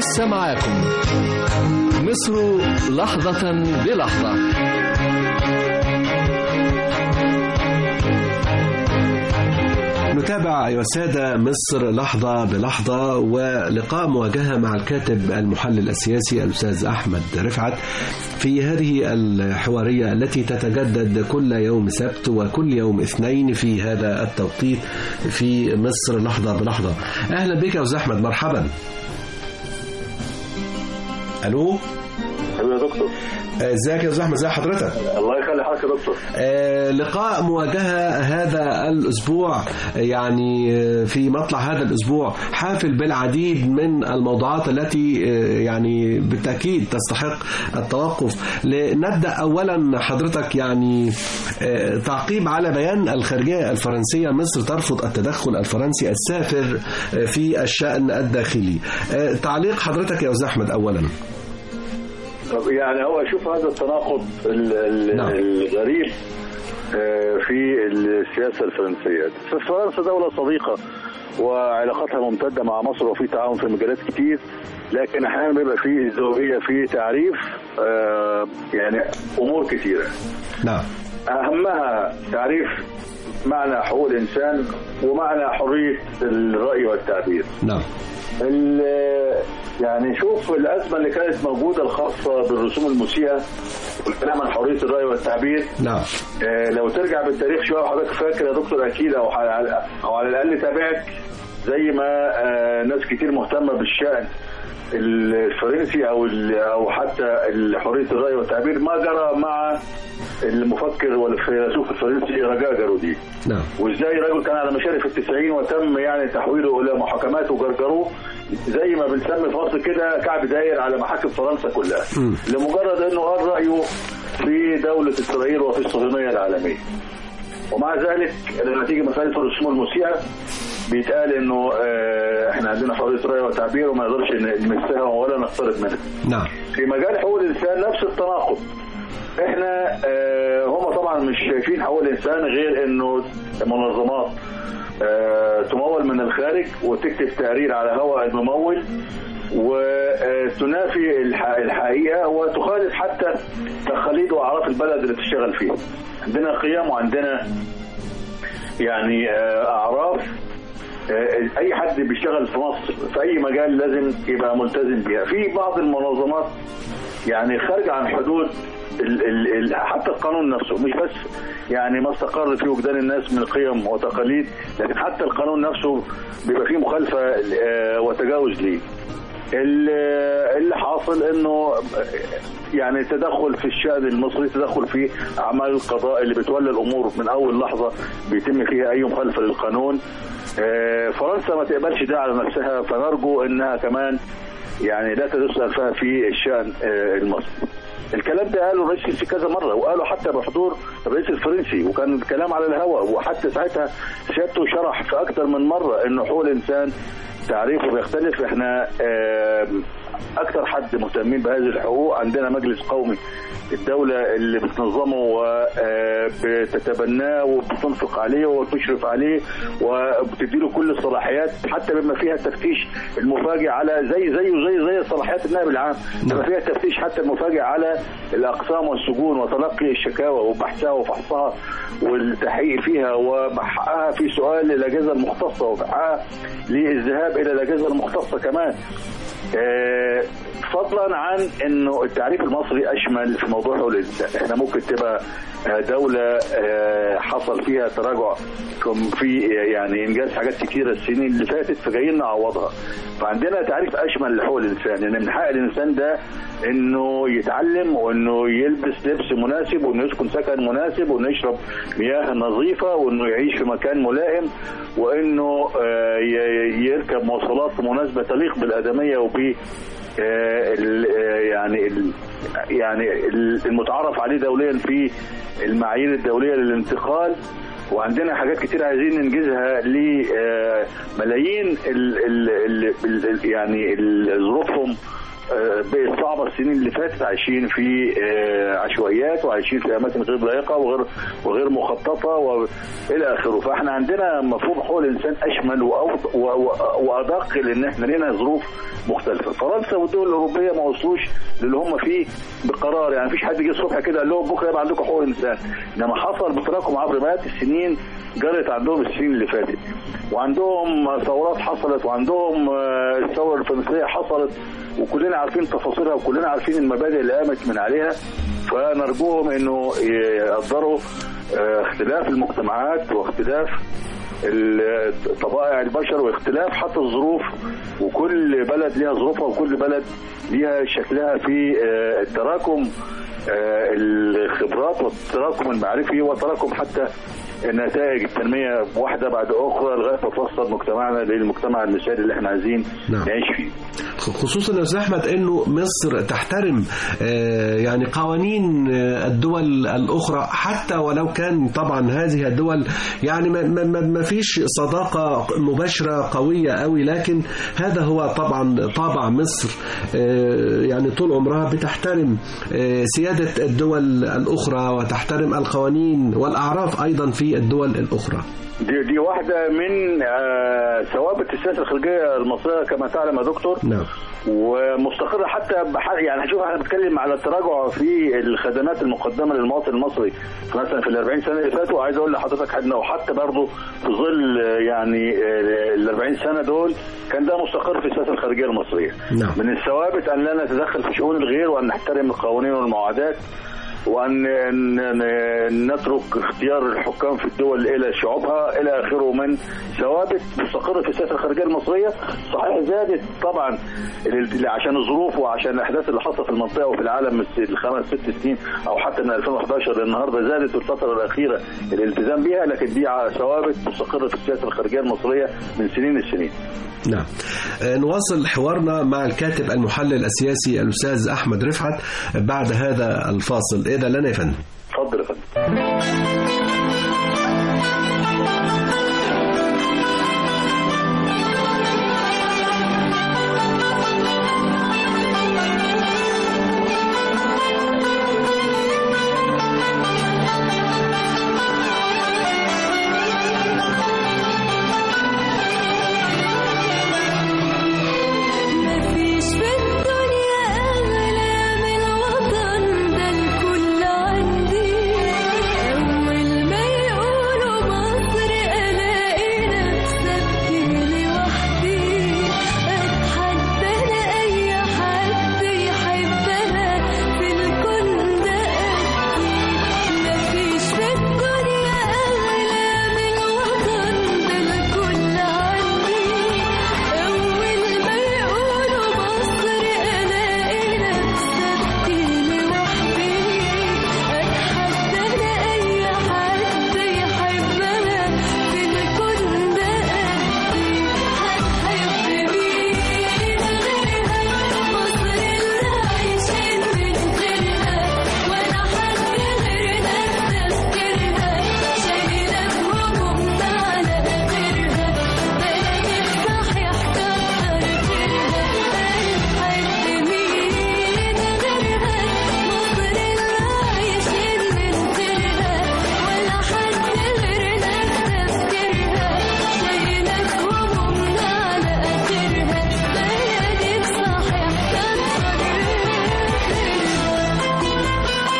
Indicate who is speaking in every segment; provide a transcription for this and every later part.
Speaker 1: لسه معاكم مصر لحظة بلحظة
Speaker 2: نتابع أيها السادة مصر لحظة بلحظة ولقاء مواجهة مع الكاتب المحلل السياسي الأستاذ أحمد رفعت في هذه الحوارية التي تتجدد كل يوم سبت وكل يوم اثنين في هذا التوقيت في مصر لحظة بلحظة أهلا بك يا أستاذ أحمد مرحبا
Speaker 3: ايوه
Speaker 2: ألو
Speaker 3: يا دكتور
Speaker 2: ازيك يا أستاذ أحمد ازي حضرتك
Speaker 3: الله يخلي حضرتك يا دكتور
Speaker 2: آه، لقاء مواجهة هذا الأسبوع يعني آه، في مطلع هذا الأسبوع حافل بالعديد من الموضوعات التي آه، يعني بالتأكيد تستحق التوقف لنبدأ أولا حضرتك يعني آه، تعقيب على بيان الخارجية الفرنسية مصر ترفض التدخل الفرنسي السافر آه، في الشأن الداخلي آه، تعليق حضرتك يا أستاذ أحمد أولا
Speaker 3: طب يعني هو شوف هذا التناقض ال- ال-
Speaker 2: نعم.
Speaker 3: الغريب آه، في السياسه الفرنسيه فرنسا دوله صديقه وعلاقاتها ممتده مع مصر وفي تعاون في مجالات كتير لكن احيانا بيبقى في ازدواجيه في تعريف آه، يعني امور كتيره
Speaker 2: نعم
Speaker 3: اهمها تعريف معنى حقوق الانسان ومعنى حريه الراي والتعبير
Speaker 2: نعم
Speaker 3: ال- يعني شوف الازمه اللي كانت موجوده الخاصه بالرسوم المسيئه والكلام عن حريه الراي والتعبير
Speaker 2: نعم
Speaker 3: آه، لو ترجع بالتاريخ شويه وحضرتك فاكر يا دكتور اكيد او على او على الاقل تابعت زي ما آه، ناس كتير مهتمه بالشان الفرنسي او ال- او حتى حريه الراي والتعبير ما جرى مع المفكر والفيلسوف الفرنسي رجاء جارودي
Speaker 2: نعم
Speaker 3: وازاي رجل كان على مشارف التسعين وتم يعني تحويله الى محاكمات وجرجروه زي ما بنسمي في مصر كده كعب داير على محاكم فرنسا كلها
Speaker 2: مم.
Speaker 3: لمجرد انه قال رايه في دوله اسرائيل وفي الصهيونيه العالميه ومع ذلك لما تيجي مساله الرسوم المسيئه بيتقال انه آه، احنا عندنا حريه راي وتعبير وما نقدرش نمسها ولا نقترب منها
Speaker 2: نعم
Speaker 3: في مجال حقوق الانسان نفس التناقض احنا آه، هم طبعا مش شايفين حقوق الانسان غير انه منظمات آه، تمول من الخارج وتكتب تقرير على هواء الممول وتنافي الح- الحقيقه وتخالف حتى تقاليد واعراف البلد اللي بتشتغل فيها. عندنا قيم وعندنا يعني آه، اعراف آه، اي حد بيشتغل في مصر في اي مجال لازم يبقى ملتزم بيها في بعض المنظمات يعني خارجه عن حدود ال ال ال حتى القانون نفسه مش بس يعني ما استقر في وجدان الناس من قيم وتقاليد لكن حتى القانون نفسه بيبقى فيه مخالفه آه، وتجاوز ليه ال- اللي حاصل انه يعني تدخل في الشأن المصري تدخل في اعمال القضاء اللي بتولى الامور من اول لحظه بيتم فيها اي مخالفه للقانون آه، فرنسا ما تقبلش ده على نفسها فنرجو انها كمان يعني لا تدس انفها في الشأن آه، المصري الكلام ده قاله الرئيس السيسي كذا مره وقاله حتى بحضور الرئيس الفرنسي وكان الكلام على الهواء وحتى ساعتها سيادته شرح في اكثر من مره انه حقوق الانسان تعريفه بيختلف احنا آم، اكثر حد مهتمين بهذه الحقوق عندنا مجلس قومي الدولة اللي بتنظمه وبتتبناه وبتنفق عليه وبتشرف عليه وبتديله كل الصلاحيات حتى بما فيها التفتيش المفاجئ على زي زيه زي زي صلاحيات النائب العام بما فيها التفتيش حتى المفاجئ على الاقسام والسجون وتلقي الشكاوى وبحثها وفحصها والتحقيق فيها وحقها في سؤال للاجهزه المختصه وحقها للذهاب الى الاجهزه المختصه كمان آه، فضلا عن انه التعريف المصري اشمل في موضوع حقوق الانسان احنا ممكن تبقى آه، دوله آه، حصل فيها تراجع كم في يعني انجاز حاجات كتيره السنين اللي فاتت فجايين نعوضها فعندنا تعريف اشمل لحقوق الانسان ان من حق الانسان ده انه يتعلم وانه يلبس لبس مناسب وانه يسكن سكن مناسب وانه يشرب مياه نظيفه وانه يعيش في مكان ملائم وانه آه، ي- يركب مواصلات مناسبه تليق بالادميه وب آه، ال- آه، يعني ال- يعني ال- المتعارف عليه دوليا في المعايير الدوليه للانتقال وعندنا حاجات كتير عايزين ننجزها لملايين ال ال ال ال يعني ال- ظروفهم آه، بقت صعبه السنين اللي فاتت عايشين في آه، عشوائيات وعايشين في اماكن غير لائقه وغير وغير مخططه والى اخره فاحنا عندنا مفهوم حقوق الانسان اشمل وأوض- و- و- وادق لان احنا لنا ظروف مختلفه فرنسا والدول الاوروبيه ما وصلوش للي هم فيه بقرار يعني مفيش حد جه الصبح كده قال لهم بكره يبقى عندكم حقوق الانسان انما حصل بتراكم عبر مئات السنين جرت عندهم السنين اللي فاتت وعندهم ثورات حصلت وعندهم آه، الثوره الفرنسيه حصلت وكلنا عارفين تفاصيلها وكلنا عارفين المبادئ اللي قامت من عليها فنرجوهم انه يقدروا آه، اختلاف المجتمعات واختلاف ال- طبائع البشر واختلاف حتى الظروف وكل بلد ليها ظروفها وكل بلد ليها شكلها في آه، التراكم آه، الخبرات والتراكم المعرفي وتراكم حتى نتائج التنميه واحده بعد اخرى لغايه ما توصل مجتمعنا للمجتمع المثالي اللي احنا عايزين
Speaker 2: نعم.
Speaker 3: نعيش فيه.
Speaker 2: خصوصا يا استاذ احمد انه مصر تحترم آه، يعني قوانين آه، الدول الاخرى حتى ولو كان طبعا هذه الدول يعني ما- ما ما- ما فيش صداقه مباشره قويه قوي لكن هذا هو طبعا طابع مصر آه، يعني طول عمرها بتحترم آه، سياده الدول الاخرى وتحترم القوانين والاعراف ايضا في الدول الاخرى
Speaker 3: دي دي واحده من آه، ثوابت السياسه الخارجيه المصريه كما تعلم يا دكتور
Speaker 2: نعم
Speaker 3: ومستقره حتى بح... يعني هشوف احنا بنتكلم على التراجع في الخدمات المقدمه للمواطن المصري مثلا في ال 40 سنه اللي فاتوا عايز اقول لحضرتك حاجه وحتى برضه في ظل آه، يعني ال 40 سنه دول كان ده مستقر في السياسه الخارجيه المصريه
Speaker 2: نعم.
Speaker 3: من الثوابت ان لا نتدخل في شؤون الغير وان نحترم القوانين والمعاهدات وان ن- ن- نترك اختيار الحكام في الدول الى شعوبها الى اخره من ثوابت مستقره في السياسه الخارجيه المصريه صحيح زادت طبعا ال- عشان الظروف وعشان الاحداث اللي حصلت في المنطقه وفي العالم من الس- الخمس ست سنين او حتى من 2011 للنهارده زادت الفتره الاخيره الالتزام بها لكن دي ع- ثوابت مستقره في السياسه الخارجيه المصريه من سنين السنين.
Speaker 2: نعم آه، نواصل حوارنا مع الكاتب المحلل السياسي الأستاذ أحمد رفعت بعد هذا الفاصل إذا لنا يا فندم
Speaker 3: اتفضل يا فندم.
Speaker 4: مفيش في الدنيا أغلى من الوطن ده الكل عندي أول ما يقولوا مصر ألاقي نفسي أبكي لوحدي أتحدى أنا أي حد يحبها في الكون ده قدي مفيش في الدنيا أغلى من الوطن ده الكل عندي أول ما يقولوا مصر ألاقي نفسي أبكي لوحدي أتحدى أنا أي حد يحبها في الكون ده قدي هتحب مين غيرها مصر اللي عايشين من غيرها ولا حد غيرنا تفكرها شايلة همومنا على غيرها بلدك صحيح كتر خيرها هتحب مين غيرها مصر اللي عايشين من غيرها ولا حد غيرنا تفكرها شايلة همومنا على آخرها بلدك صحيح كتر خيرها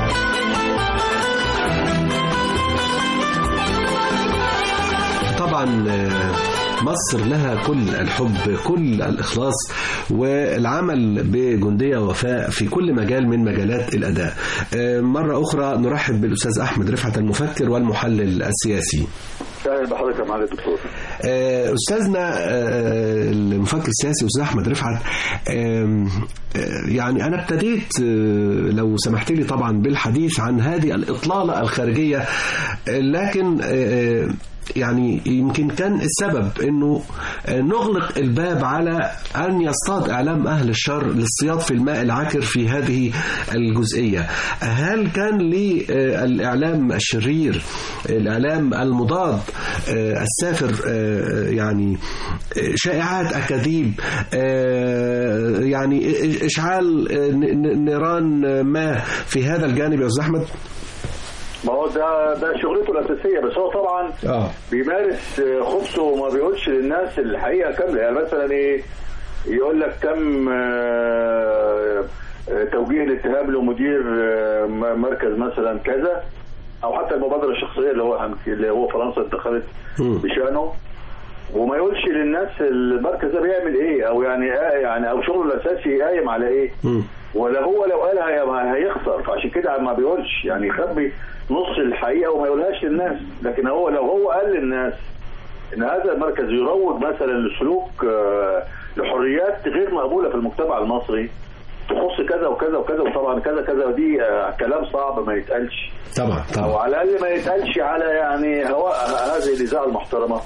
Speaker 2: طبعا آه، مصر لها كل الحب كل الإخلاص والعمل بجندية وفاء في كل مجال من مجالات الأداء آه، مرة أخرى نرحب بالأستاذ أحمد رفعت المفكر والمحلل السياسي
Speaker 3: اهلا بحضرتك يا معالي الدكتور.
Speaker 2: آه، أستاذنا آه، المفكر السياسي أستاذ أحمد رفعت آم، آه، يعني أنا ابتديت آه، لو سمحت لي طبعا بالحديث عن هذه الإطلالة الخارجية آه، لكن آه، يعني يمكن كان السبب انه نغلق الباب على ان يصطاد اعلام اهل الشر للصياد في الماء العكر في هذه الجزئيه. هل كان للاعلام الشرير الاعلام المضاد آه، السافر آه، يعني آه، شائعات اكاذيب آه، يعني اشعال آه، ن- ن- نيران ما في هذا الجانب يا استاذ احمد؟
Speaker 3: ما هو ده ده شغلته الاساسيه بس هو طبعا
Speaker 2: اه
Speaker 3: بيمارس آه، خبثه وما بيقولش للناس الحقيقه كامله يعني مثلا ايه يقول لك تم آه، آه، توجيه الاتهام لمدير آه، م- مركز مثلا كذا او حتى المبادره الشخصيه اللي هو اللي هو فرنسا اتخذت
Speaker 2: مم.
Speaker 3: بشانه وما يقولش للناس المركز ده بيعمل ايه او يعني آه يعني او شغله الاساسي قايم على ايه
Speaker 2: مم.
Speaker 3: ولا هو لو قالها هي- هيخسر فعشان كده ما بيقولش يعني يخبي نص الحقيقه وما يقولهاش للناس لكن هو لو هو قال للناس ان هذا المركز يروج مثلا لسلوك آه، لحريات غير مقبوله في المجتمع المصري تخص كذا وكذا وكذا وطبعا كذا كذا ودي آه، كلام صعب ما يتقالش
Speaker 2: طبعا
Speaker 3: او
Speaker 2: طبعا
Speaker 3: على الاقل ما يتقالش على يعني هواء هذه الاذاعه المحترمه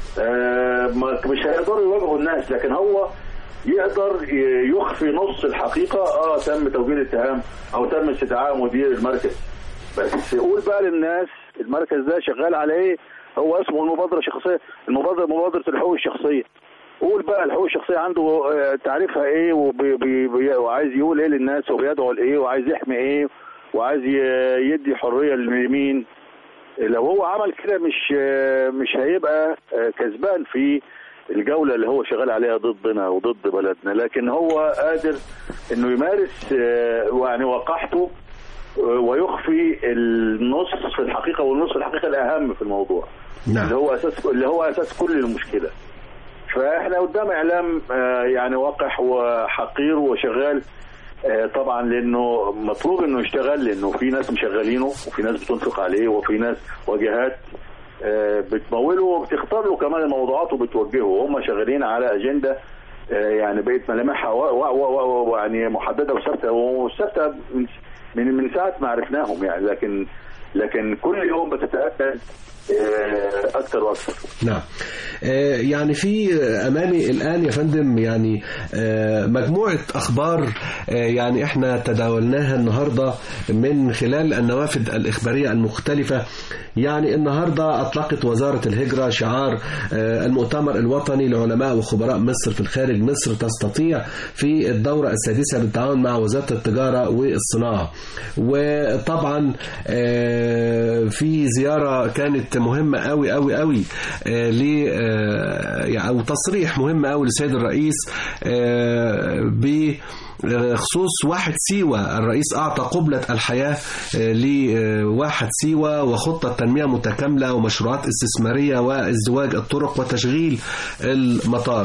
Speaker 3: آه، ما- مش هيقدروا يواجهوا الناس لكن هو يقدر ي- يخفي نص الحقيقه اه تم توجيه الاتهام او تم استدعاء مدير المركز بس قول بقى للناس المركز ده شغال على ايه هو اسمه المبادره الشخصيه المبادره مبادره الحقوق الشخصيه قول بقى الحقوق الشخصيه عنده آه، تعريفها ايه وبي بي بي وعايز يقول ايه للناس وبيدعو لايه وعايز يحمي ايه وعايز ي- يدي حريه لمين لو هو عمل كده مش مش هيبقى كسبان في الجولة اللي هو شغال عليها ضدنا وضد بلدنا لكن هو قادر انه يمارس آه، يعني وقاحته آه، ويخفي النص في الحقيقة والنص في الحقيقة الأهم في الموضوع
Speaker 2: نعم.
Speaker 3: اللي هو أساس اللي هو أساس كل المشكلة فاحنا قدام اعلام آه، يعني وقح وحقير وشغال آه، طبعا لانه مطلوب انه يشتغل لانه في ناس مشغلينه وفي ناس بتنفق عليه وفي ناس وجهات آه، بتموله وبتختار له كمان الموضوعات وبتوجهه وهم شغالين على اجنده آه، يعني بقت ملامحها و- و- و- و- يعني محدده وثابته وثابته من من من ساعه ما عرفناهم يعني لكن لكن كل يوم بتتاكد آه، اكثر واكثر
Speaker 2: نعم آه، يعني في امامي الان يا فندم يعني آه، مجموعه اخبار آه، يعني احنا تداولناها النهارده من خلال النوافذ الاخباريه المختلفه يعني النهارده اطلقت وزاره الهجره شعار آه، المؤتمر الوطني لعلماء وخبراء مصر في الخارج مصر تستطيع في الدوره السادسه بالتعاون مع وزاره التجاره والصناعه وطبعا آه، في زياره كانت مهمه قوي قوي قوي آه، ل آه، يعني او تصريح مهم قوي للسيد الرئيس آه، ب خصوص واحد سيوة الرئيس أعطى قبلة الحياة آه، لواحد سيوة وخطة تنمية متكاملة ومشروعات استثمارية وازدواج الطرق وتشغيل المطار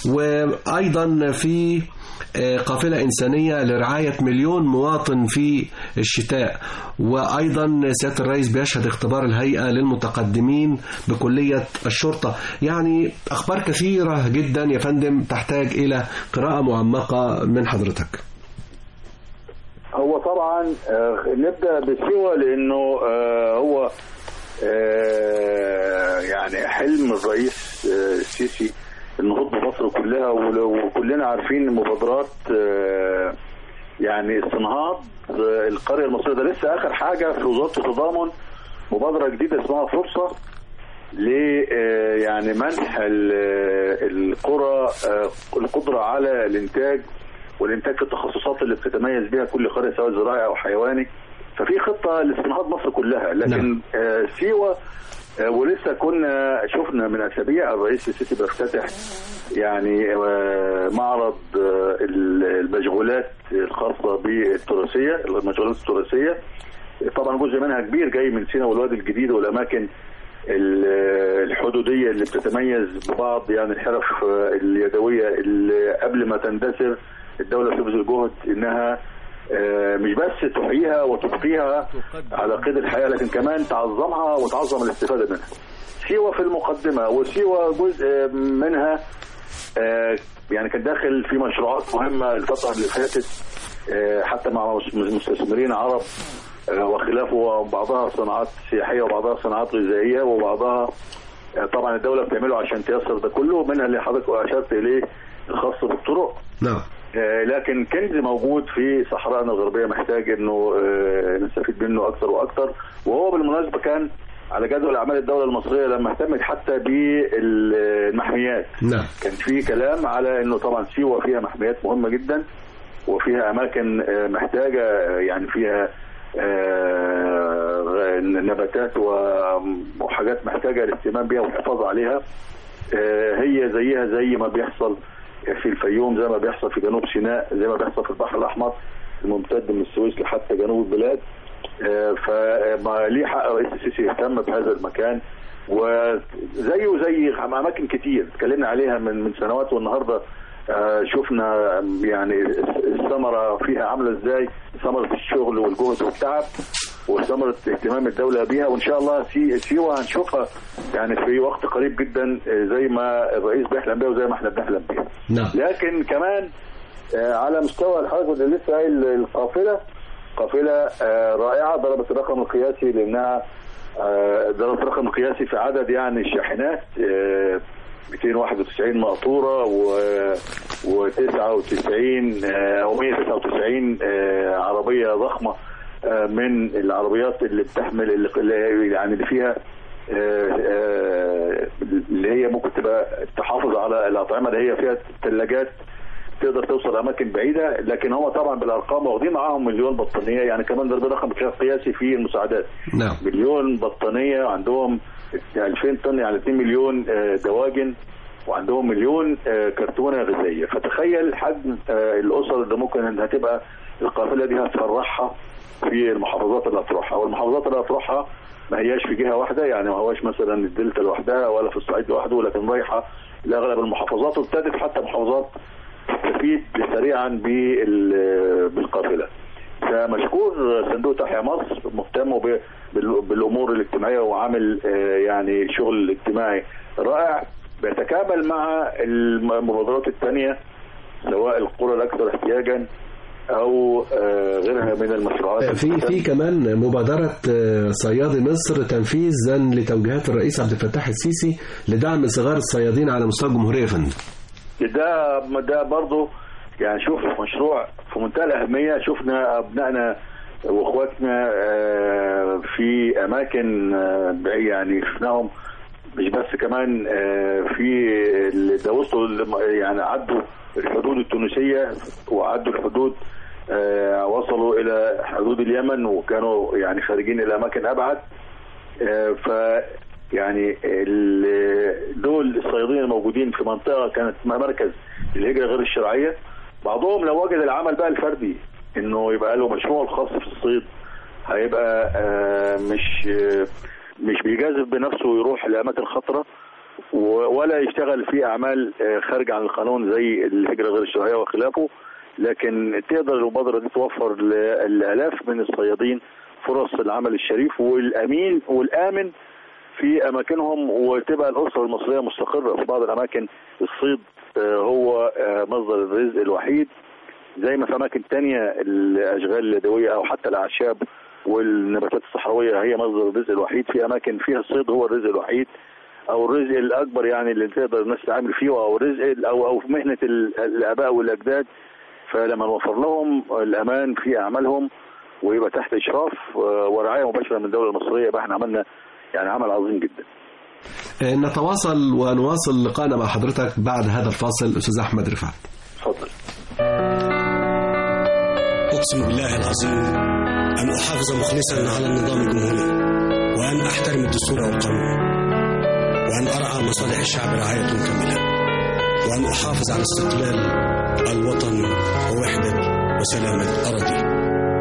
Speaker 2: وأيضا في آه، قافلة إنسانية لرعاية مليون مواطن في الشتاء وأيضا سيادة الرئيس بيشهد اختبار الهيئة للمتقدمين بكلية الشرطة يعني أخبار كثيرة جدا يا فندم تحتاج إلى قراءة معمقة من حضرتك
Speaker 3: هو طبعا آه، نبدا بسيوه لانه آه، هو آه، يعني حلم الرئيس آه، السيسي النهوض بمصر كلها ولو- وكلنا عارفين مبادرات آه، يعني استنهاض آه، القريه المصريه ده لسه اخر حاجه في وزاره التضامن مبادره جديده اسمها فرصه ل آه، يعني منح ال- القرى آه، القدره على الانتاج والانتاج في التخصصات اللي بتتميز بها كل قريه سواء زراعي او حيواني ففي خطه لاستنهاض مصر كلها لكن
Speaker 2: نعم.
Speaker 3: آه، سيوه آه، ولسه كنا شفنا من اسابيع الرئيس السيسي بيفتتح يعني آه، معرض آه، المشغولات الخاصه بالتراثيه المشغولات التراثيه طبعا جزء منها كبير جاي من سينا والوادي الجديد والاماكن ال- الحدوديه اللي بتتميز ببعض يعني الحرف آه، اليدويه اللي قبل ما تندثر الدوله تبذل جهد انها آه، مش بس تحييها وتبقيها على قيد الحياه لكن كمان تعظمها وتعظم الاستفاده منها. سيوه في المقدمه وسيوه جزء منها آه، يعني كان داخل في مشروعات مهمه الفتره اللي فاتت آه، حتى مع مس- مستثمرين عرب آه، وخلافه وبعضها صناعات سياحيه وبعضها صناعات غذائيه وبعضها آه، طبعا الدوله بتعمله عشان تيسر ده كله منها اللي حضرتك اشرت اليه الخاص بالطرق
Speaker 2: نعم
Speaker 3: آه، لكن كنز موجود في صحراءنا الغربيه محتاج انه آه، نستفيد منه اكثر واكثر وهو بالمناسبه كان على جدول اعمال الدوله المصريه لما اهتمت حتى بالمحميات
Speaker 2: نعم
Speaker 3: كان في كلام على انه طبعا سيوه فيها محميات مهمه جدا وفيها اماكن آه، محتاجه آه، يعني فيها آه، نباتات و- وحاجات محتاجه الاهتمام بها والحفاظ عليها آه، هي زيها زي ما بيحصل في الفيوم زي ما بيحصل في جنوب سيناء زي ما بيحصل في البحر الاحمر الممتد من السويس لحتى جنوب البلاد آه، فما ليه حق رئيس السيسي يهتم بهذا المكان وزيه زي اماكن كتير اتكلمنا عليها من من سنوات والنهارده آه، شفنا يعني الثمره فيها عامله ازاي ثمره الشغل والجهد والتعب وثمره اهتمام الدوله بيها وان شاء الله سي- سيوه هنشوفها يعني في وقت قريب جدا آه، زي ما الرئيس بيحلم بيها وزي ما احنا بنحلم بيها
Speaker 2: نعم
Speaker 3: لكن كمان آه، على مستوى الحركه اللي لسه قايل القافله قافله آه، رائعه ضربت الرقم القياسي لانها آه، ضربت الرقم القياسي في عدد يعني الشاحنات آه، 291 مقطوره و و99 او 199 آه، عربيه ضخمه آه، من العربيات اللي بتحمل اللي اللي- يعني اللي فيها آه، آه، اللي هي ممكن تبقى تحافظ على الاطعمه اللي هي فيها ثلاجات تقدر توصل اماكن بعيده لكن هم طبعا بالارقام واخدين معاهم مليون بطانيه يعني كمان ده رقم قياسي في المساعدات
Speaker 2: نعم
Speaker 3: مليون بطانيه عندهم 2000 طن يعني 2 مليون آه، دواجن وعندهم مليون آه، كرتونه غذائيه فتخيل حجم آه، الاسر اللي ممكن انها تبقى القافله دي هتفرحها في المحافظات اللي هتروحها والمحافظات اللي هتروحها ما هياش في جهه واحده يعني ما هواش مثلا الدلتا لوحدها ولا في الصعيد لوحده لكن رايحه لاغلب المحافظات وابتدت حتى محافظات تستفيد سريعا بال- بالقافله فمشكور صندوق تحيا مصر مهتم ب- بال- بالامور الاجتماعيه وعامل آه، يعني شغل اجتماعي رائع بيتكامل مع المبادرات الثانيه سواء القرى الاكثر احتياجا او آه، غيرها من المشروعات
Speaker 2: في في كمان مبادرة آه، صيادي مصر تنفيذا لتوجيهات الرئيس عبد الفتاح السيسي لدعم صغار الصيادين على مستوى الجمهورية يا فندم.
Speaker 3: ده ده برضه يعني شوف مشروع في منتهى الاهميه شفنا ابنائنا واخواتنا آه، في اماكن آه، بعيدة يعني شفناهم مش بس كمان آه، في ال- ده وصلوا ل- يعني عدوا الحدود التونسيه وعدوا الحدود آه، وصلوا الى حدود اليمن وكانوا يعني خارجين الى اماكن ابعد آه، ف يعني ال- دول الصيادين الموجودين في منطقه كانت مركز الهجره غير الشرعيه بعضهم لو وجد العمل بقى الفردي انه يبقى له مشروع الخاص في الصيد هيبقى آه، مش آه، مش بيجازف بنفسه يروح لاماكن خطره و- ولا يشتغل في اعمال آه، خارجه عن القانون زي الهجره غير الشرعيه وخلافه لكن تقدر المبادره دي توفر للالاف من الصيادين فرص العمل الشريف والامين والامن في اماكنهم وتبقى الاسره المصريه مستقره في بعض الاماكن الصيد آه، هو آه، مصدر الرزق الوحيد زي ما في اماكن تانية الاشغال اليدويه او حتى الاعشاب والنباتات الصحراويه هي مصدر الرزق الوحيد في اماكن فيها الصيد هو الرزق الوحيد او الرزق الاكبر يعني اللي تقدر الناس تتعامل فيه او الرزق او او في مهنه ال- الاباء والاجداد فلما نوفر لهم الامان في اعمالهم ويبقى تحت اشراف آه، ورعايه مباشره من الدوله المصريه يبقى احنا عملنا يعني عمل عظيم جدا
Speaker 2: آه، نتواصل ونواصل لقاءنا مع حضرتك بعد هذا الفاصل أستاذ أحمد رفعت.
Speaker 3: اتفضل
Speaker 5: أقسم بالله العظيم أن أحافظ مخلصا على النظام الجمهوري وأن أحترم الدستور والقانون وأن أرعى مصالح الشعب رعاية كاملة وأن أحافظ على استقلال الوطن ووحدة وسلامة أرضي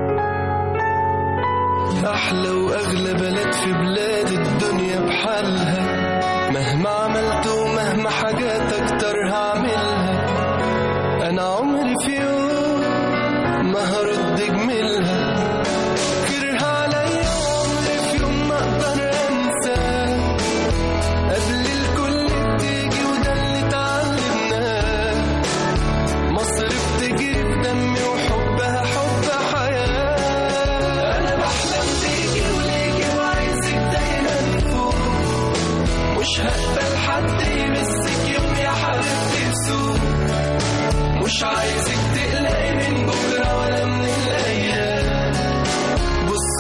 Speaker 6: أحلى وأغلى بلد في بلاد الدنيا بحالها مهما عملت ومهما حاجات أكتر هعملها أنا عمري في يوم ما هرد جميلها كره عليا عمري في يوم ما أقدر أنساه قبل الكل بتيجي وده اللي اتعلمناه مصر بتجري في دمي وحبها حب حياة أنا بحلم بيكي وليكي وعايزك دايما فوق مش هقدر حد يمسك يوم يا حبيبتي بسوق مش عايزك تقلقي من بكرة ولا من الأيام بص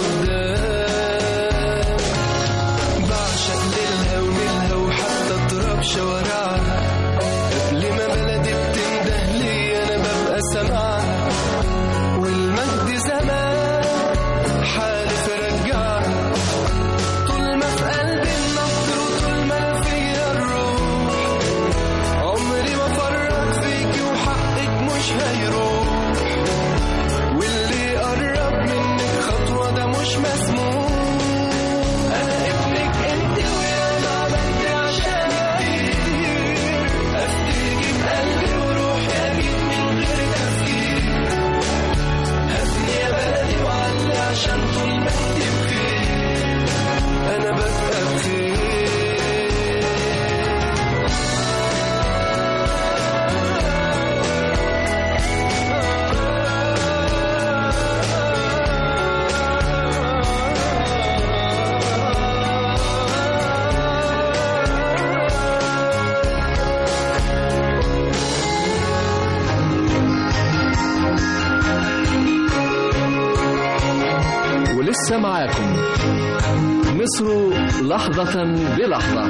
Speaker 6: لقدام بعشق ليلها ونيلها وحتى تراب شوارعها قبل ما بلدي بتنده لي أنا ببقى سامعها والمجد زمان حالف رجعها طول ما في قلبي النبض وطول ما أنا فيا الروح عمري ما فرط فيكي وحقك مش هيروح واللي قرب منك خطوة ده مش مسموح أنا ابنك أنت وياما عملت عشان كتير أفتيكي بقلبي وروحي أكيد من غير تفكير هاتني يا بلدي وعلي عشان طول ما انت بخير أنا ببقى بخير
Speaker 1: ولسه معاكم مصر لحظة بلحظة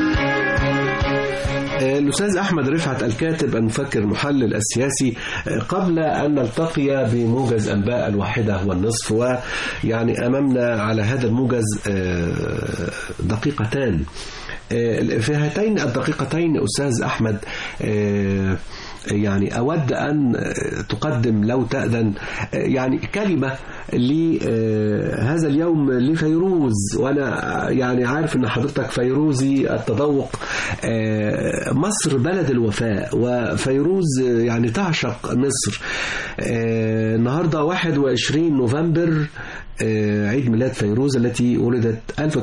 Speaker 2: الأستاذ أحمد رفعت الكاتب المفكر المحلل السياسي قبل أن نلتقي بموجز أنباء الواحدة والنصف ويعني أمامنا على هذا الموجز آه، دقيقتان آه، في هاتين الدقيقتين أستاذ أحمد آه، يعني أود أن تقدم لو تأذن يعني كلمة لهذا اليوم لفيروز وأنا يعني عارف أن حضرتك فيروزي التذوق آه، مصر بلد الوفاء وفيروز يعني تعشق مصر آه، النهاردة 21 نوفمبر آه، عيد ميلاد فيروز التي ولدت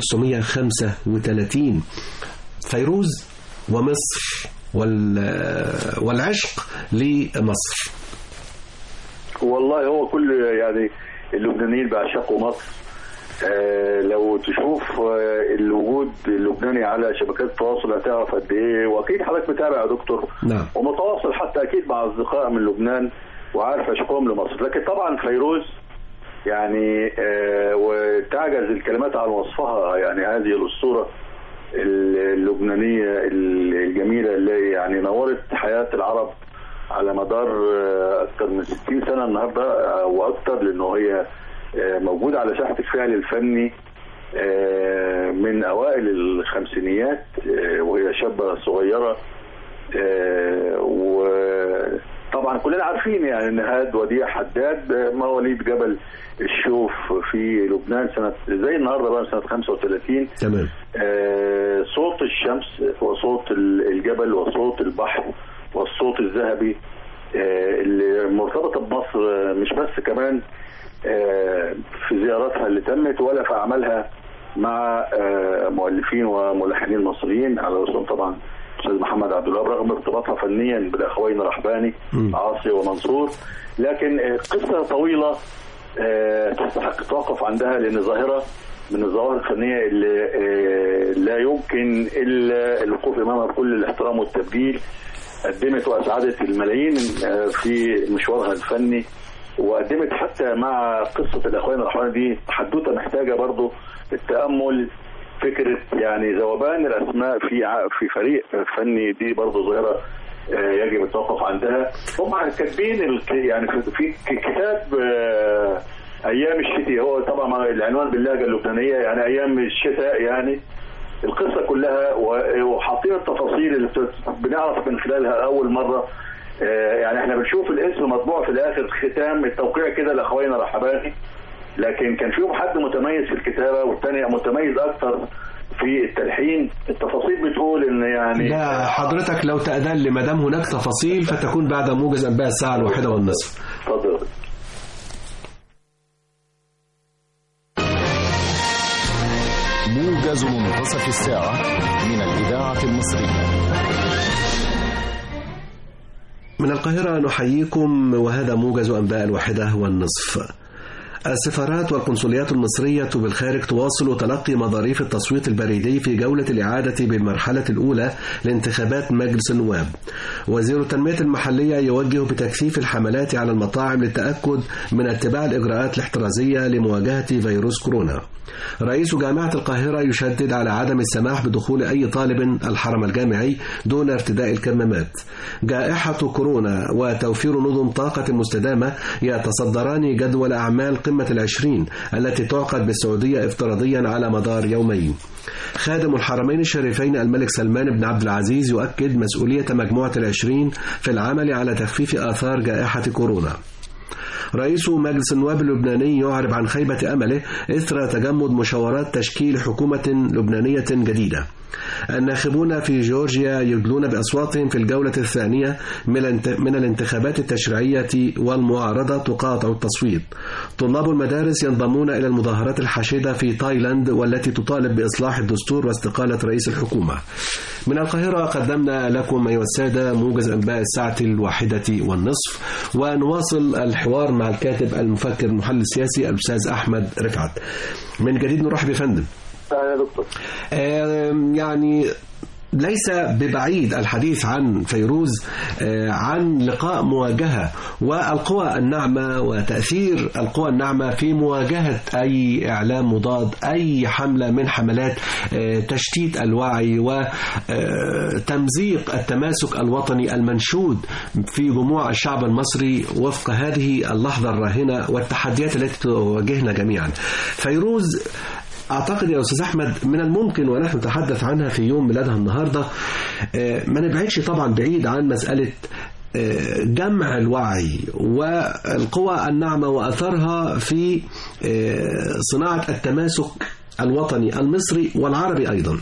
Speaker 2: 1935 فيروز ومصر وال- والعشق لمصر
Speaker 3: والله هو كل يعني اللبنانيين بيعشقوا مصر آه لو تشوف آه الوجود اللبناني على شبكات التواصل هتعرف قد ايه واكيد حضرتك متابع يا دكتور
Speaker 2: نعم
Speaker 3: ومتواصل حتى اكيد مع اصدقاء من لبنان وعارف عشقهم لمصر لكن طبعا فيروز يعني آه وتعجز الكلمات عن وصفها يعني هذه الاسطوره اللبنانيه الجميله اللي يعني نورت حياه العرب على مدار آه، اكثر من 60 سنه النهارده آه، واكثر لانه هي آه، موجوده على ساحه الفعل الفني آه، من اوائل الخمسينيات آه، وهي شابه صغيره آه، وطبعا كلنا عارفين يعني ان هاد وديع حداد آه، مواليد جبل الشوف في لبنان سنه زي النهارده بقى سنه 35
Speaker 2: تمام
Speaker 3: آه، صوت الشمس وصوت ال- الجبل وصوت البحر والصوت الذهبي آه، اللي مرتبطه بمصر آه، مش بس كمان آه، في زياراتها اللي تمت ولا في اعمالها مع آه، مؤلفين وملحنين مصريين على راسهم طبعا الاستاذ محمد عبد الوهاب رغم ارتباطها فنيا بالاخوين رحباني
Speaker 2: مم.
Speaker 3: عاصي ومنصور لكن آه، قصه طويله آه، تستحق التوقف عندها لان ظاهره من الظواهر الفنيه اللي آه، لا يمكن الا الوقوف امامها بكل الاحترام والتبجيل قدمت واسعدت الملايين آه، في مشوارها الفني وقدمت حتى مع قصه الاخوان الرحمن دي حدوته محتاجه برضو التامل فكره يعني ذوبان الاسماء في ع- في فريق فني دي برضو ظاهره آه، يجب التوقف عندها هم كاتبين الك- يعني في- في ك- كتاب آه، ايام الشتاء هو طبعا العنوان باللهجه اللبنانيه يعني ايام الشتاء يعني القصه كلها و- وحاطين التفاصيل اللي بت- بنعرف من خلالها اول مره آه، يعني احنا بنشوف الاسم مطبوع في الاخر ختام التوقيع كده لاخوينا رحباني لكن كان فيهم حد متميز في الكتابه والثاني متميز اكثر في التلحين التفاصيل بتقول ان يعني
Speaker 2: لا حضرتك لو تأذن لي ما دام هناك تفاصيل فتكون بعد موجز أنباء الساعة الواحدة والنصف
Speaker 3: اتفضل
Speaker 7: موجز منتصف الساعة من الإذاعة المصرية
Speaker 2: من القاهرة نحييكم وهذا موجز أنباء الواحدة والنصف السفارات والقنصليات المصرية بالخارج تواصل تلقي مظاريف التصويت البريدي في جولة الإعادة بالمرحلة الأولى لانتخابات مجلس النواب. وزير التنمية المحلية يوجه بتكثيف الحملات على المطاعم للتأكد من اتباع الإجراءات الاحترازية لمواجهة فيروس كورونا. رئيس جامعة القاهرة يشدد على عدم السماح بدخول أي طالب الحرم الجامعي دون ارتداء الكمامات. جائحة كورونا وتوفير نظم طاقة مستدامة يتصدران جدول أعمال قمة العشرين التي تعقد بالسعودية افتراضيا على مدار يومين. خادم الحرمين الشريفين الملك سلمان بن عبد العزيز يؤكد مسؤولية مجموعة العشرين في العمل على تخفيف آثار جائحة كورونا. رئيس مجلس النواب اللبناني يعرب عن خيبة أمله إثر تجمد مشاورات تشكيل حكومة لبنانية جديدة الناخبون في جورجيا يدلون بأصواتهم في الجولة الثانية من الانتخابات التشريعية والمعارضة تقاطع التصويت طلاب المدارس ينضمون إلى المظاهرات الحاشدة في تايلاند والتي تطالب بإصلاح الدستور واستقالة رئيس الحكومة من القاهرة قدمنا لكم أيها السادة موجز أنباء الساعة الواحدة والنصف ونواصل الحوار مع الكاتب المفكر المحلل السياسي الأستاذ أحمد رفعت من جديد نرحب يا فندم
Speaker 3: يا دكتور
Speaker 2: يعني ليس ببعيد الحديث عن فيروز عن لقاء مواجهة والقوى الناعمة وتأثير القوى الناعمة في مواجهة أي إعلام مضاد أي حملة من حملات تشتيت الوعي وتمزيق التماسك الوطني المنشود في جموع الشعب المصري وفق هذه اللحظة الراهنة والتحديات التي تواجهنا جميعا فيروز أعتقد يا أستاذ أحمد من الممكن ونحن نتحدث عنها في يوم ميلادها النهاردة ما نبعدش طبعا بعيد عن مسألة جمع الوعي والقوى الناعمة وأثرها في صناعة التماسك الوطني المصري والعربي أيضا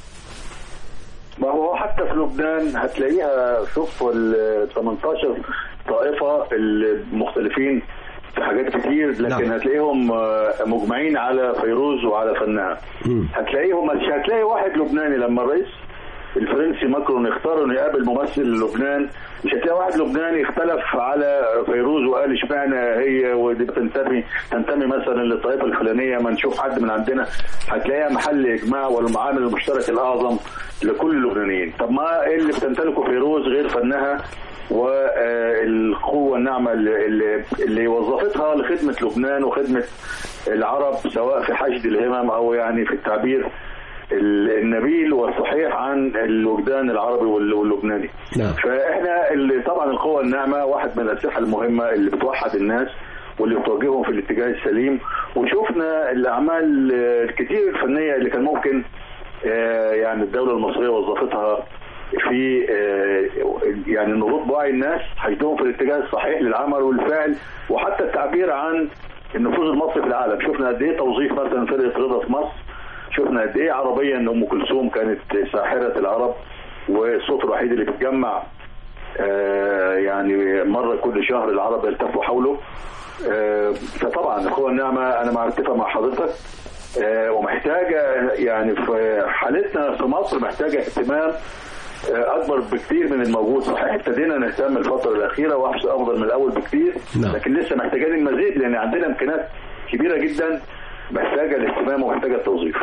Speaker 3: ما هو حتى في لبنان هتلاقيها شوف ال 18 طائفة المختلفين في حاجات كتير لكن
Speaker 2: نعم.
Speaker 3: نعم. هتلاقيهم آه، مجمعين على فيروز وعلى فنها
Speaker 2: مم.
Speaker 3: هتلاقيهم مش هتلاقي واحد لبناني لما الرئيس الفرنسي ماكرون اختار انه يقابل ممثل لبنان مش هتلاقي واحد لبناني اختلف على فيروز وقال اشمعنى هي ودي بتنتمي تنتمي مثلا للطائفه الفلانيه ما نشوف حد من عندنا هتلاقيها محل اجماع والمعامل المشترك الاعظم لكل اللبنانيين طب ما ايه اللي بتمتلكه فيروز غير فنها والقوة الناعمة اللي, اللي- اللي وظفتها لخدمة لبنان وخدمة العرب سواء في حشد الهمم أو يعني في التعبير ال- النبيل والصحيح عن الوجدان العربي وال- واللبناني
Speaker 2: نعم.
Speaker 3: فاحنا اللي طبعا القوة الناعمة واحد من الأسلحة المهمة اللي بتوحد الناس واللي بتوجههم في الاتجاه السليم وشفنا الأعمال آه، الكتير الفنية اللي كان ممكن آه، يعني الدولة المصرية وظفتها في آه، يعني نهوض بوعي الناس حشدهم في الاتجاه الصحيح للعمل والفعل وحتى التعبير عن النفوذ المصري في العالم شفنا قد ايه توظيف مثلا فرقه رضا في مصر شفنا قد ايه عربيا ان ام كلثوم كانت ساحره العرب والصوت الوحيد اللي بيتجمع آه، يعني مره كل شهر العرب يلتفوا حوله آه، فطبعا القوى الناعمه انا مع اتفق مع حضرتك آه، ومحتاجه يعني في حالتنا في مصر محتاجه اهتمام آه، اكبر بكتير من الموجود صحيح ابتدينا نهتم الفتره الاخيره واحسن افضل من الاول بكتير
Speaker 2: نعم.
Speaker 3: لكن لسه محتاجين المزيد لان عندنا امكانيات كبيره جدا محتاجه الاهتمام ومحتاجه التوظيف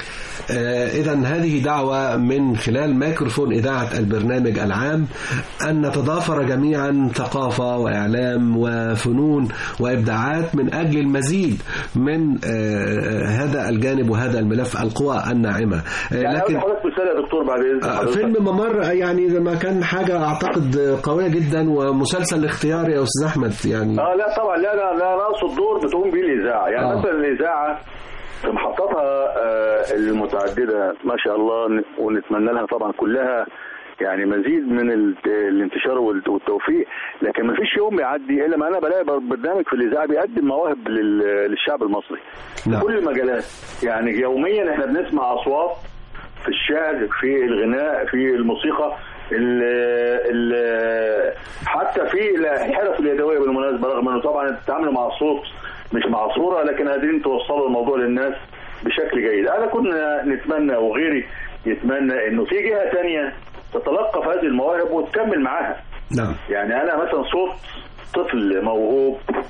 Speaker 2: إذا هذه دعوة من خلال ميكروفون إذاعة البرنامج العام أن نتضافر جميعا ثقافة وإعلام وفنون وإبداعات من أجل المزيد من آه، هذا الجانب وهذا الملف القوى الناعمة آه،
Speaker 3: يعني
Speaker 2: لكن
Speaker 3: لكن حضرتك مثال يا دكتور بعد اذن
Speaker 2: آه،
Speaker 3: حضرتك.
Speaker 2: فيلم ممر يعني لما كان حاجة أعتقد قوية جدا ومسلسل اختياري يا أستاذ أحمد يعني
Speaker 3: اه لا طبعا لا لا لا نقصد دور بتقوم بيه الاذاعه يعني
Speaker 2: آه.
Speaker 3: مثلا الاذاعه في محطاتها آه، المتعدده ما شاء الله ن- ونتمنى لها طبعا كلها يعني مزيد من ال- الانتشار والت- والتوفيق لكن ما فيش يوم يعدي الا ما انا بلاقي بر- برنامج في الاذاعه بيقدم مواهب لل- للشعب المصري
Speaker 2: نعم.
Speaker 3: في كل المجالات يعني يوميا احنا بنسمع اصوات في الشعر في الغناء في الموسيقى ال ال حتى في الحرف اليدويه بالمناسبه رغم انه طبعا التعامل مع الصوت مش مع صوره لكن قادرين توصلوا الموضوع للناس بشكل جيد انا كنا نتمنى وغيري يتمنى انه في جهه تانية تتلقف هذه المواهب وتكمل معاها
Speaker 2: نعم
Speaker 3: يعني انا مثلا صوت طفل موهوب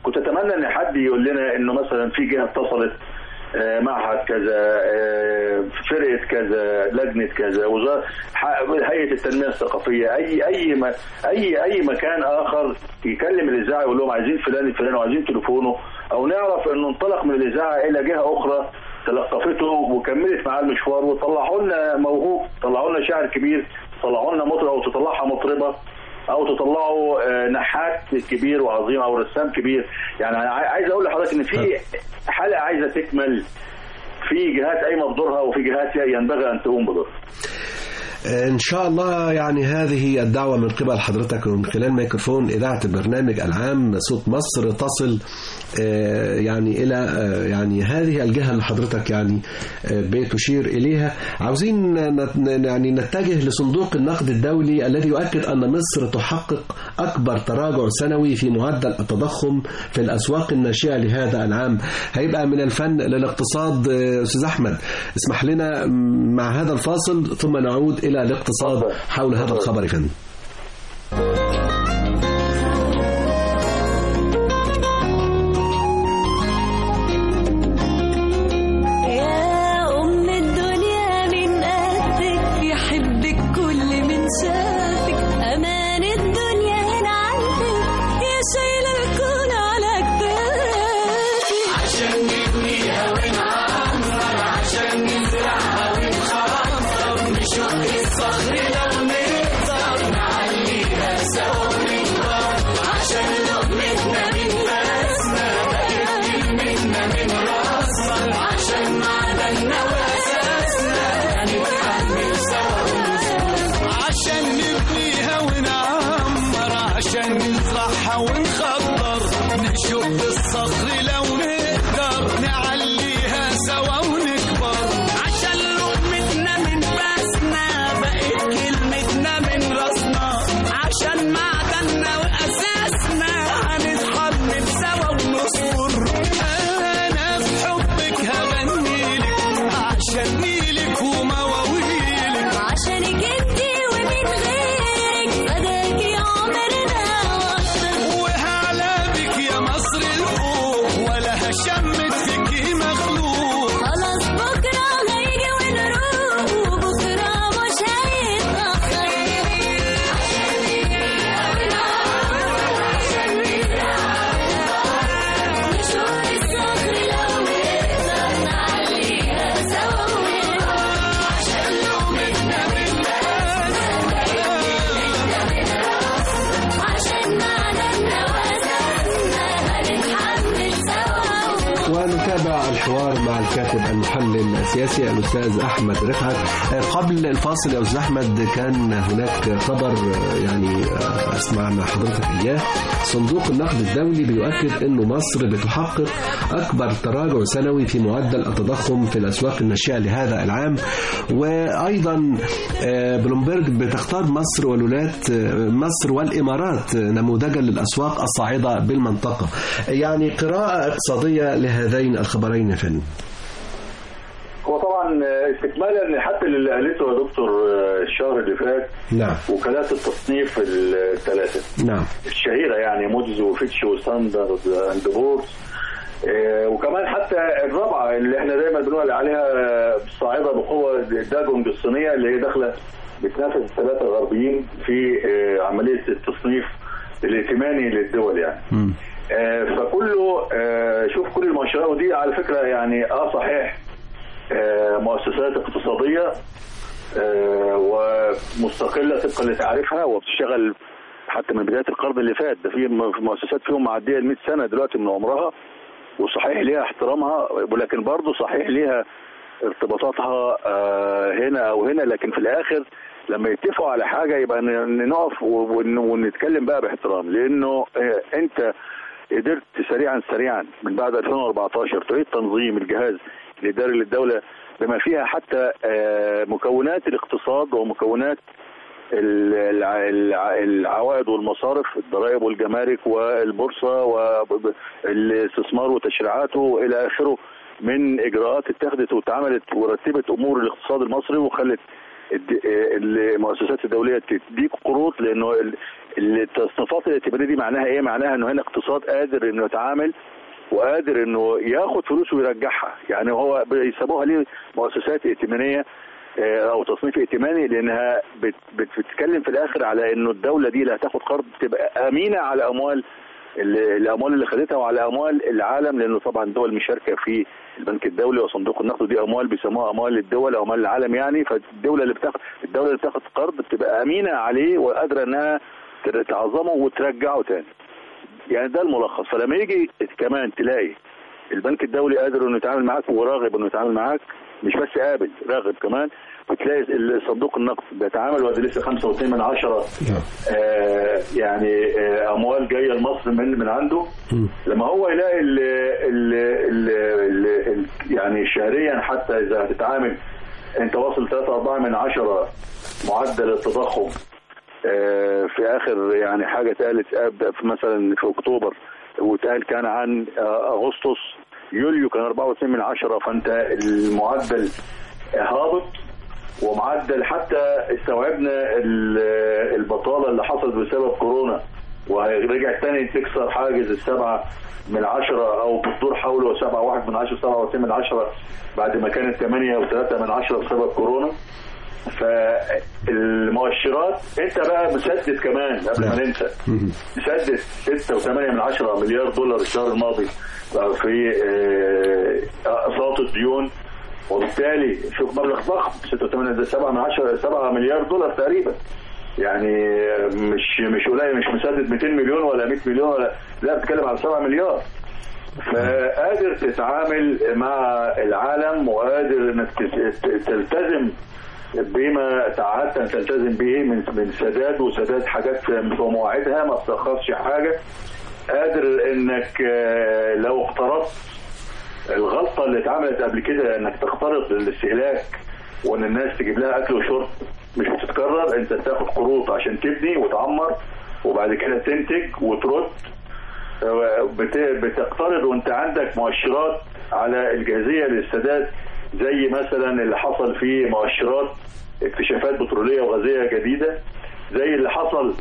Speaker 3: كنت اتمنى ان حد يقول لنا انه مثلا في جهه اتصلت آه، معهد كذا آه، فرقه كذا لجنه كذا وزاره ح- هيئه التنميه الثقافيه اي اي ما اي اي مكان اخر يكلم الاذاعه يقول لهم عايزين فلان الفلاني وعايزين تليفونه او نعرف انه انطلق من الاذاعه الى جهه اخرى تلقفته وكملت معاه المشوار وطلعوا لنا موهوب طلعوا لنا شاعر كبير طلعوا لنا مطرب او تطلعها مطربه او تطلعوا آه، نحات كبير وعظيم او رسام كبير يعني أنا عاي- عايز اقول لحضرتك ان في حلقه عايزه تكمل في جهات قايمه بدورها وفي جهات ينبغي ان تقوم بدورها
Speaker 2: إن شاء الله يعني هذه الدعوة من قبل حضرتك ومن خلال ميكروفون إذاعة البرنامج العام صوت مصر تصل آه، يعني إلى آه، يعني هذه الجهة اللي حضرتك يعني آه، بتشير إليها عاوزين نت- يعني نتجه لصندوق النقد الدولي الذي يؤكد أن مصر تحقق أكبر تراجع سنوي في معدل التضخم في الأسواق الناشئة لهذا العام هيبقى من الفن للاقتصاد آه، أستاذ أحمد اسمح لنا مع هذا الفاصل ثم نعود إلى الاقتصاد حول هذا الخبر يا فندم
Speaker 4: يا أم الدنيا من قدك يحبك كل من شافك أمان الدنيا هنا عندك يا شايلة الكون على كتافك عشان نبنيها ونعمر عشان نزرعها ونخرطها نشق الصخر لو نقدر نعليها سوا ونكبر عشان لقمتنا من باسنا بقت كلمتنا من راسنا عشان معدننا واساسنا هنتحمل سوا ونصبر
Speaker 6: عشان نبنيها ونعمر عشان نزرعها ونخضر نشق الصخر لو نقدر نعليها سوا ونكبر عشان لقمتنا من باسنا بقت كلمتنا من راسنا عشان معدننا واساسنا هنتحمل سوا ونصبر انا في حبك هغنيلك عشان نيلك ومواويلك
Speaker 4: عشانك انتي ومن غيرك فداكي عمرنا واكتر
Speaker 6: وهعلى بك يا مصر الفوق ولا هشمت فيكي مخلوق
Speaker 4: خلاص بكرة هيجي ونروح وبكرة مش هيتأخر نشوف الصخر لو نقدر نعليها سوا ونكبر عشان لقمتنا من عشان معدننا وأساسنا هنتحمل سوا
Speaker 2: ونتابع الحوار مع الكاتب المحلل السياسي الأستاذ أحمد رفعت آه، قبل الفاصل يا أستاذ أحمد كان هناك خبر آه، يعني آه، أسمع مع حضرتك إياه صندوق النقد الدولي بيؤكد أن مصر بتحقق أكبر تراجع سنوي في معدل التضخم في الأسواق الناشئة لهذا العام وأيضا آه، بلومبرج بتختار مصر والولايات آه، مصر والإمارات آه، نموذجا للأسواق الصاعدة بالمنطقة يعني قراءة اقتصادية لهذين الخبرين يا فندم
Speaker 3: هو طبعا استكمالا حتى اللي قالته يا دكتور الشهر اللي فات
Speaker 2: نعم
Speaker 3: وكالات التصنيف الثلاثه
Speaker 2: نعم
Speaker 3: الشهيره يعني مودز وفيتش وستاندرد اند بورز آه، وكمان حتى الرابعه اللي احنا دايما بنقول عليها صاعده بقوه داجونج الصينيه اللي هي داخله بتنافس الثلاثه الغربيين في آه، عمليه التصنيف الائتماني للدول يعني
Speaker 2: مم.
Speaker 3: آه، فكله آه، شوف كل المؤشرات ودي على فكره يعني اه صحيح آه، مؤسسات اقتصاديه آه، ومستقله طبقا لتعريفها وبتشتغل حتى من بدايه القرن اللي فات ده في م- مؤسسات فيهم معديه ال 100 سنه دلوقتي من عمرها وصحيح ليها احترامها ولكن برضه صحيح ليها ارتباطاتها آه، هنا او هنا لكن في الاخر لما يتفقوا على حاجه يبقى ن- نقف و- ون- ونتكلم بقى باحترام لانه آه، انت قدرت سريعا سريعا من بعد 2014 تعيد تنظيم الجهاز الاداري للدوله بما فيها حتى آه، مكونات الاقتصاد ومكونات ال- الع- الع- العوائد والمصارف الضرائب والجمارك والبورصه والاستثمار وتشريعاته الى اخره من اجراءات اتخذت واتعملت ورتبت امور الاقتصاد المصري وخلت الد- المؤسسات الدوليه تديك قروض لانه ال- التصنيفات الائتمانيه دي معناها ايه؟ معناها انه هنا اقتصاد قادر انه يتعامل وقادر انه ياخد فلوس ويرجعها يعني هو بيسموها ليه مؤسسات ائتمانيه آه، او تصنيف ائتماني لانها بت- بت- بتتكلم في الاخر على انه الدوله دي اللي هتاخد قرض تبقى امينه على اموال ال- الاموال اللي خدتها وعلى اموال العالم لانه طبعا الدول مشاركه في البنك الدولي وصندوق النقد دي اموال بيسموها اموال الدول او اموال العالم يعني فالدوله اللي بتاخد الدوله اللي بتاخد قرض بتبقى امينه عليه وقادره انها تر- تعظمه وترجعه تاني يعني ده الملخص فلما يجي كمان تلاقي البنك الدولي قادر انه يتعامل معاك وراغب انه يتعامل معاك مش بس قابل راغب كمان وتلاقي صندوق النقد بيتعامل وادي لسه 5.2 من عشرة آه يعني آه اموال جايه لمصر من من عنده لما هو يلاقي ال ال ال ال ال يعني شهريا حتى اذا هتتعامل انت واصل 3 4 من عشرة معدل التضخم آه، في اخر يعني حاجه اتقالت ابدا في مثلا في اكتوبر واتقال كان عن آه، اغسطس يوليو كان 4.2 من عشرة فانت المعدل هابط ومعدل حتى استوعبنا ال- البطاله اللي حصلت بسبب كورونا ورجع تاني تكسر حاجز السبعه من عشرة او بتدور حوله سبعة واحد من عشرة سبعة واتنين من عشرة بعد ما كانت ثمانية وثلاثة من عشرة بسبب كورونا فالمؤشرات انت بقى مسدد كمان قبل ما ننسى مسدد 6 و8 من 10 مليار دولار الشهر الماضي في آه، اقساط الديون وبالتالي شوف مبلغ ضخم 6 و8 ده 7 من 10 7 مليار دولار تقريبا يعني مش مش قليل مش مسدد 200 مليون ولا 100 مليون ولا لا بتتكلم على 7 مليار فقادر تتعامل مع العالم وقادر انك تت- تلتزم بما تعهدت ان تلتزم به من من سداد وسداد حاجات في مواعيدها ما تاخرش حاجه قادر انك آه، لو اقترضت الغلطه اللي اتعملت قبل كده انك تخترط للاستهلاك وان الناس تجيب لها اكل وشرب مش بتتكرر انت تاخد قروض عشان تبني وتعمر وبعد كده تنتج وترد بت- بتقترض وانت عندك مؤشرات على الجاهزيه للسداد زي مثلا اللي حصل في مؤشرات اكتشافات بتروليه وغازيه جديده زي اللي حصل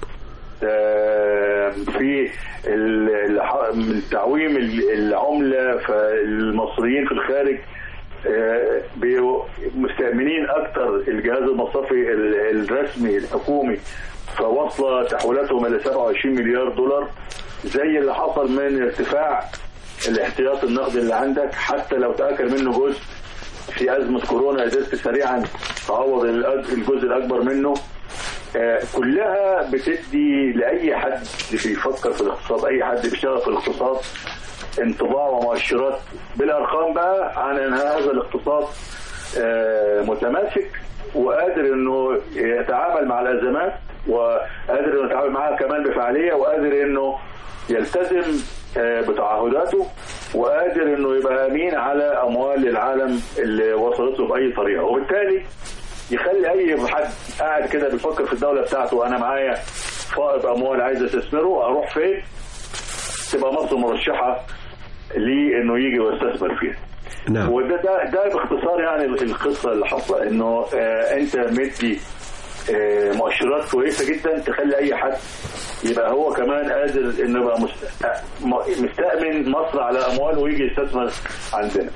Speaker 3: آه، في ال- اللي ح- من تعويم ال- العمله فالمصريين في الخارج آه، بيبقوا مستأمنين اكتر الجهاز المصرفي ال- الرسمي الحكومي فوصل تحويلاتهم الى 27 مليار دولار زي اللي حصل من ارتفاع الاحتياط النقدي اللي عندك حتى لو تاكل منه جزء في ازمه كورونا قدرت سريعا تعوض الأج- الجزء الاكبر منه آه، كلها بتدي لاي حد بيفكر في الاقتصاد اي حد بيشتغل في الاقتصاد انطباع ومؤشرات بالارقام بقى عن ان هذا الاقتصاد آه، متماسك وقادر انه يتعامل مع الازمات وقادر انه يتعامل معاها كمان بفعاليه وقادر انه يلتزم آه، بتعهداته وقادر انه يبقى امين على اموال العالم اللي وصلت له باي طريقه وبالتالي يخلي اي حد قاعد كده بيفكر في الدوله بتاعته انا معايا فائض اموال عايز استثمره اروح فين تبقى مصر مرشحه ليه انه يجي ويستثمر فيها
Speaker 2: نعم
Speaker 3: وده ده, ده باختصار يعني القصه اللي حاصله انه آه انت مدي آه مؤشرات كويسه جدا تخلي اي حد يبقى هو كمان قادر انه يبقى مست- آه، م- مستأمن مصر على اموال ويجي يستثمر عندنا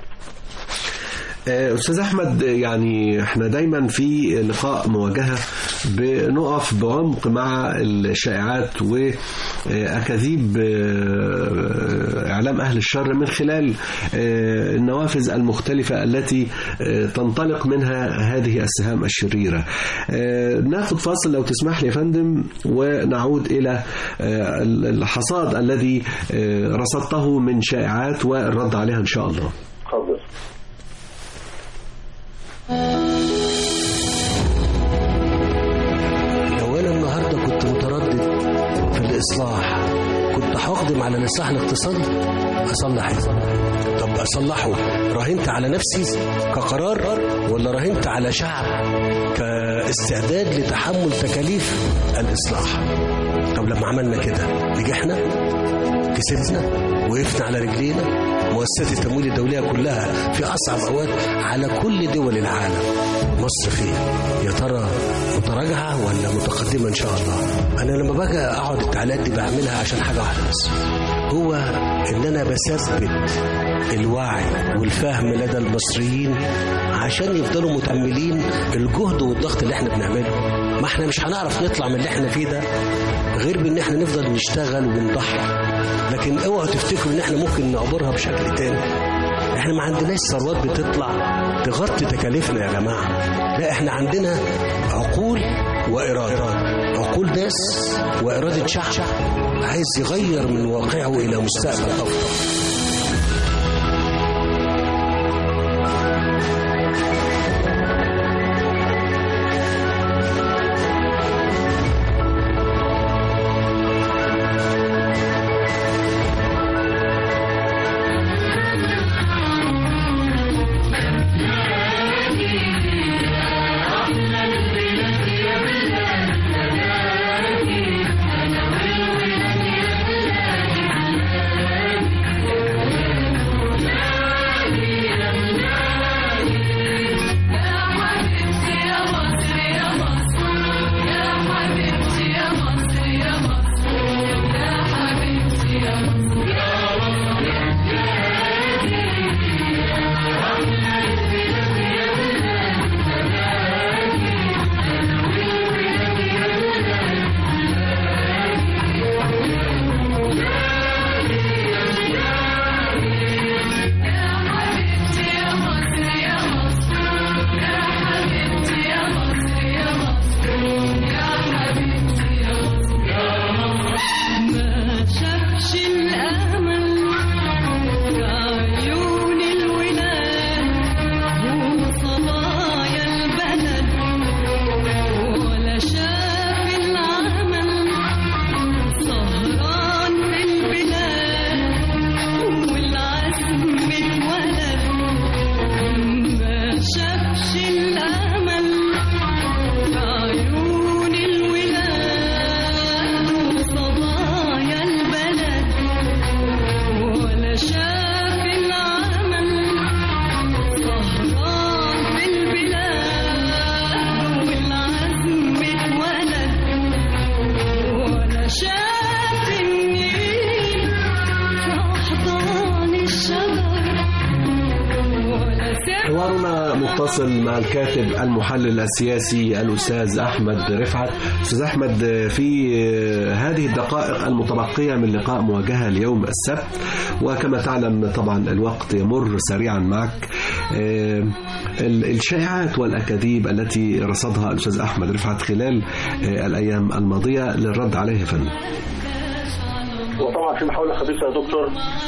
Speaker 2: آه، أستاذ أحمد آه، يعني احنا دايما في لقاء مواجهة بنقف بعمق مع الشائعات وأكاذيب آه، إعلام أهل الشر من خلال آه، النوافذ المختلفة التي آه، تنطلق منها هذه السهام الشريرة آه، ناخد فاصل لو تسمح لي يا فندم ونعود إلى آه، الحصاد الذي آه، رصدته من شائعات والرد عليها إن شاء الله
Speaker 3: اتفضل
Speaker 5: لو انا النهارده كنت متردد في الاصلاح كنت هقدم على الاصلاح الاقتصادي اصلح إيه؟ طب اصلحه راهنت على نفسي كقرار ولا راهنت على شعب كاستعداد لتحمل تكاليف الاصلاح طب لما عملنا كده نجحنا كسبنا وقفنا على رجلينا مؤسسات التمويل الدولية كلها في أصعب أوقات على كل دول العالم مصر فين يا ترى متراجعه ولا متقدمه ان شاء الله انا لما باجي اقعد التعليقات دي بعملها عشان حاجه واحده بس هو ان انا بثبت الوعي والفهم لدى المصريين عشان يفضلوا متأملين الجهد والضغط اللي احنا بنعمله ما احنا مش هنعرف نطلع من اللي احنا فيه ده غير بان احنا نفضل نشتغل ونضحي لكن اوعوا تفتكروا ان احنا ممكن نعبرها بشكل تاني احنا ما عندناش ثروات بتطلع تغطي تكاليفنا يا جماعه لا احنا عندنا عقول واراده عقول ناس واراده شعب عايز يغير من واقعه الى مستقبل افضل
Speaker 4: ما شافش الأمل في عيون الولاد وصبايا البلد ولا شاف العمل سهران في البلاد والعزم اتولد ما شافش الأمل في عيون الولاد وصبايا البلد ولا شاف العمل سهران في البلاد والعزم اتولد ولا شاف النيل في أحضان الشجر ولا سمع
Speaker 2: حوارنا متصل مع الكاتب المحلل السياسي الأستاذ أحمد رفعت أستاذ أحمد في هذه الدقائق المتبقية من لقاء مواجهة اليوم السبت وكما تعلم طبعا الوقت يمر سريعا معك آه، ال- الشائعات والأكاذيب التي رصدها الأستاذ أحمد رفعت خلال آه، الأيام الماضية للرد عليها يا فندم
Speaker 3: وطبعا في محاولة خبيثة يا دكتور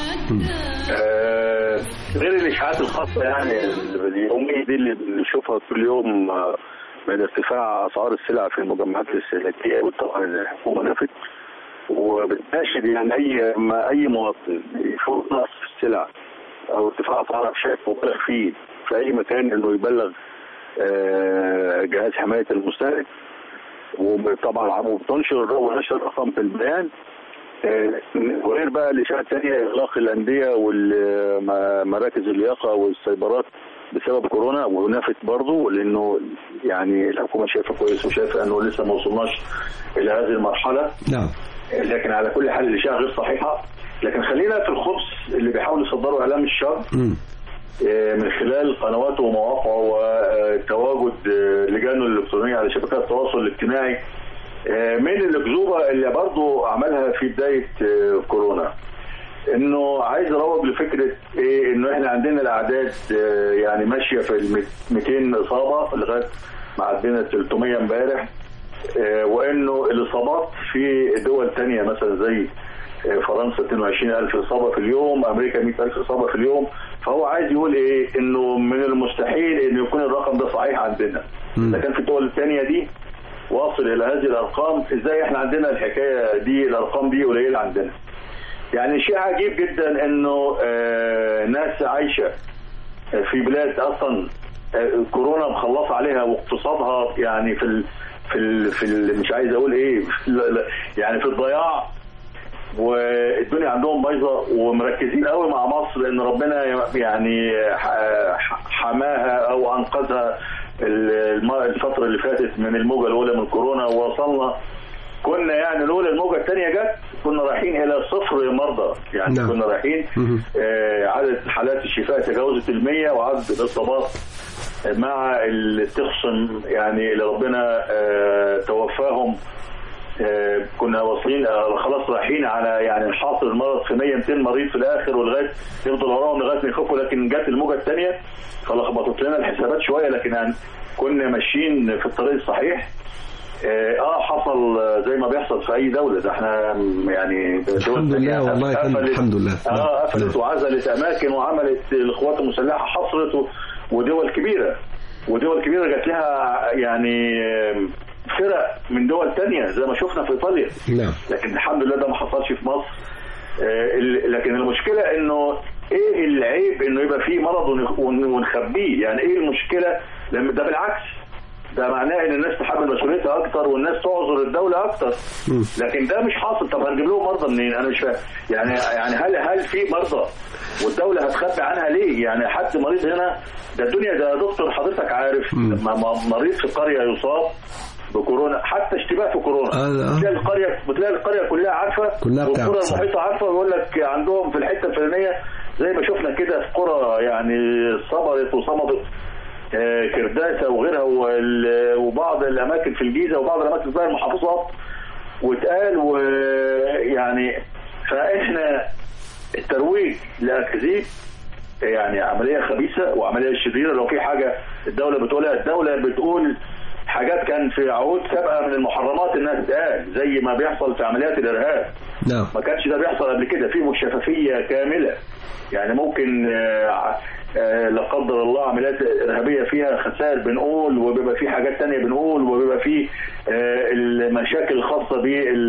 Speaker 3: آه غير الإشاعات الخاصة يعني اليومية دي اللي بنشوفها كل يوم آه، من ارتفاع أسعار السلع في المجمعات الاستهلاكية وطبعا الحكومة نفت وبتناشد يعني أي ما أي مواطن يشوف نقص في السلع أو ارتفاع أسعار شيء مبالغ فيه في أي مكان إنه يبلغ آه، جهاز حماية المستهلك وطبعا وبتنشر ونشر الأرقام في البيان آه، وغير بقى الاشاعه الثانيه اغلاق الانديه ومراكز اللياقه والسيبرات بسبب كورونا ونفت برضه لانه يعني الحكومه شايفه كويس وشايفه انه لسه ما وصلناش الى هذه المرحله
Speaker 2: نعم
Speaker 3: لكن على كل حال الاشاعه غير صحيحه لكن خلينا في الخبز اللي بيحاولوا يصدروا اعلام الشر
Speaker 2: مم.
Speaker 3: آه، من خلال قنواته ومواقعه وتواجد آه، لجانه الالكترونيه على شبكات التواصل الاجتماعي آه، من الاكذوبه اللي برضه عملها في بدايه آه، كورونا انه عايز يروج لفكره ايه انه احنا عندنا الاعداد آه، يعني ماشيه في ال 200 اصابه لغايه ما عدينا 300 امبارح آه، وانه الاصابات في دول تانية مثلا زي آه، فرنسا 22000 اصابه في اليوم امريكا 100000 اصابه في اليوم فهو عايز يقول ايه انه من المستحيل انه يكون الرقم ده صحيح عندنا اذا كان في الدول الثانيه دي واصل الى هذه الارقام ازاي احنا عندنا الحكايه دي الارقام دي قليله عندنا يعني شيء عجيب جدا انه آه، ناس عايشه في بلاد اصلا آه، كورونا مخلصه عليها واقتصادها يعني في ال في ال في ال مش عايز اقول ايه لا- لا، يعني في الضياع والدنيا عندهم بايظه ومركزين قوي مع مصر ان ربنا يعني ح- ح- حماها او انقذها الم- الفتره اللي فاتت من الموجه الاولى من كورونا ووصلنا كنا يعني لولا الموجه الثانيه جت كنا رايحين الى صفر مرضى يعني
Speaker 2: نعم.
Speaker 3: كنا رايحين
Speaker 2: مهم.
Speaker 3: آه، عدد حالات الشفاء تجاوزت ال 100 وعدد الاصابات مع اللي تخصم يعني اللي ربنا آه، توفاهم آه، كنا واصلين آه، خلاص رايحين على يعني حاصر المرض في 100 200 مريض في الاخر ولغايه يفضل وراهم لغايه ما يخفوا لكن جت الموجه الثانيه فلخبطت لنا الحسابات شويه لكن يعني كنا ماشيين في الطريق الصحيح اه آه، حصل آه، زي ما بيحصل في اي دوله ده احنا م- يعني دول
Speaker 2: الحمد لله
Speaker 3: تانية
Speaker 2: والله يا فندم،
Speaker 3: قفلت-
Speaker 2: الحمد لله.
Speaker 3: اه
Speaker 2: نعم.
Speaker 3: قفلت
Speaker 2: نعم.
Speaker 3: وعزلت اماكن وعملت القوات المسلحه حصرت و- ودول كبيره ودول كبيره جات لها يعني آم، فرق من دول تانية زي ما شفنا في ايطاليا
Speaker 2: نعم
Speaker 3: لكن الحمد لله ده ما حصلش في مصر آه، ال- لكن المشكله انه ايه العيب انه يبقى فيه مرض ونخ- ون- ونخبيه يعني ايه المشكله لما ده بالعكس ده معناه ان الناس تحمل مسؤوليتها اكتر والناس تعذر الدوله اكتر
Speaker 2: مم.
Speaker 3: لكن ده مش حاصل طب هنجيب لهم مرضى منين انا مش فاهم يعني يعني هل هل في مرضى والدوله هتخبي عنها ليه يعني حد مريض هنا ده الدنيا ده يا دكتور حضرتك عارف
Speaker 2: مم.
Speaker 3: لما م- مريض في قريه يصاب بكورونا حتى اشتباه في كورونا
Speaker 2: آه، آه.
Speaker 3: بتلاقي القريه بتلاقي القريه كلها عارفه
Speaker 2: كلها بتعرف،
Speaker 3: والقرى
Speaker 2: صح.
Speaker 3: المحيطه عارفه ويقول لك عندهم في الحته الفلانيه زي ما شفنا كده في قرى يعني صبرت وصمدت آه، كرداسه وغيرها وال- وبعض الاماكن في الجيزه وبعض الاماكن في باقي المحافظات واتقال ويعني فاحنا الترويج لاكاذيب يعني عمليه خبيثه وعمليه شريره لو في حاجه الدوله بتقولها الدوله بتقول حاجات كان في عهود سابقه من المحرمات انها تتقال زي ما بيحصل في عمليات الارهاب
Speaker 2: نعم
Speaker 3: ما كانش ده بيحصل قبل كده في شفافيه كامله يعني ممكن آه، آه، لا قدر الله عمليات ارهابيه فيها خسائر بنقول وبيبقى في حاجات تانية بنقول وبيبقى في آه، المشاكل الخاصه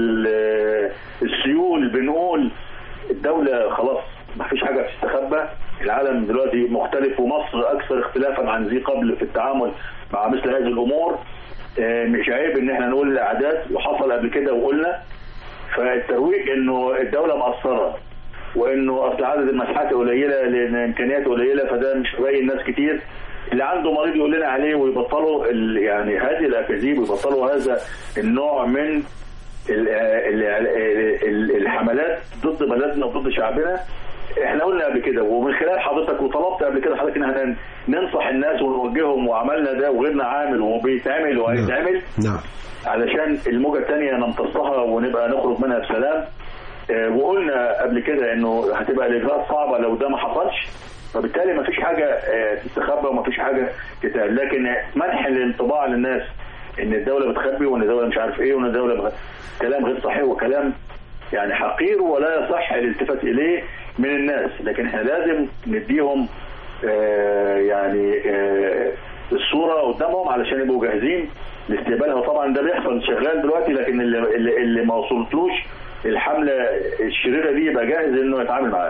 Speaker 3: بالسيول بنقول الدوله خلاص ما فيش حاجه بتستخبى العالم دلوقتي مختلف ومصر اكثر اختلافا عن ذي قبل في التعامل مع مثل هذه الامور آه، مش عيب ان احنا نقول الاعداد وحصل قبل كده وقلنا فالترويج انه الدوله مقصره وانه اصل عدد المساحات قليله لان امكانيات قليله فده مش مبين ناس كتير اللي عنده مريض يقول لنا عليه ويبطلوا ال- يعني هذه الاكاذيب ويبطلوا هذا النوع من ال- ال- ال- الحملات ضد بلدنا وضد شعبنا احنا قلنا قبل كده ومن خلال حضرتك وطلبت قبل كده حضرتك ان احنا ننصح الناس ونوجههم وعملنا ده وغيرنا عامل وبيتعمل وهيتعمل
Speaker 2: نعم
Speaker 3: علشان الموجة الثانية نمتصها ونبقى نخرج منها بسلام آه، وقلنا قبل كده انه هتبقى الاجراءات صعبة لو ده ما حصلش فبالتالي ما فيش حاجة آه، تستخبى وما فيش حاجة تتقال لكن منح الانطباع للناس ان الدولة بتخبي وان الدولة مش عارف ايه وان الدولة بغ... كلام غير صحيح وكلام يعني حقير ولا يصح الالتفات اليه من الناس لكن احنا لازم نديهم آه، يعني آه، الصوره قدامهم علشان يبقوا جاهزين لاستقبالها وطبعا ده بيحصل شغال دلوقتي لكن اللي, اللي, اللي ما وصلتلوش الحمله الشريره دي يبقى جاهز انه يتعامل معاها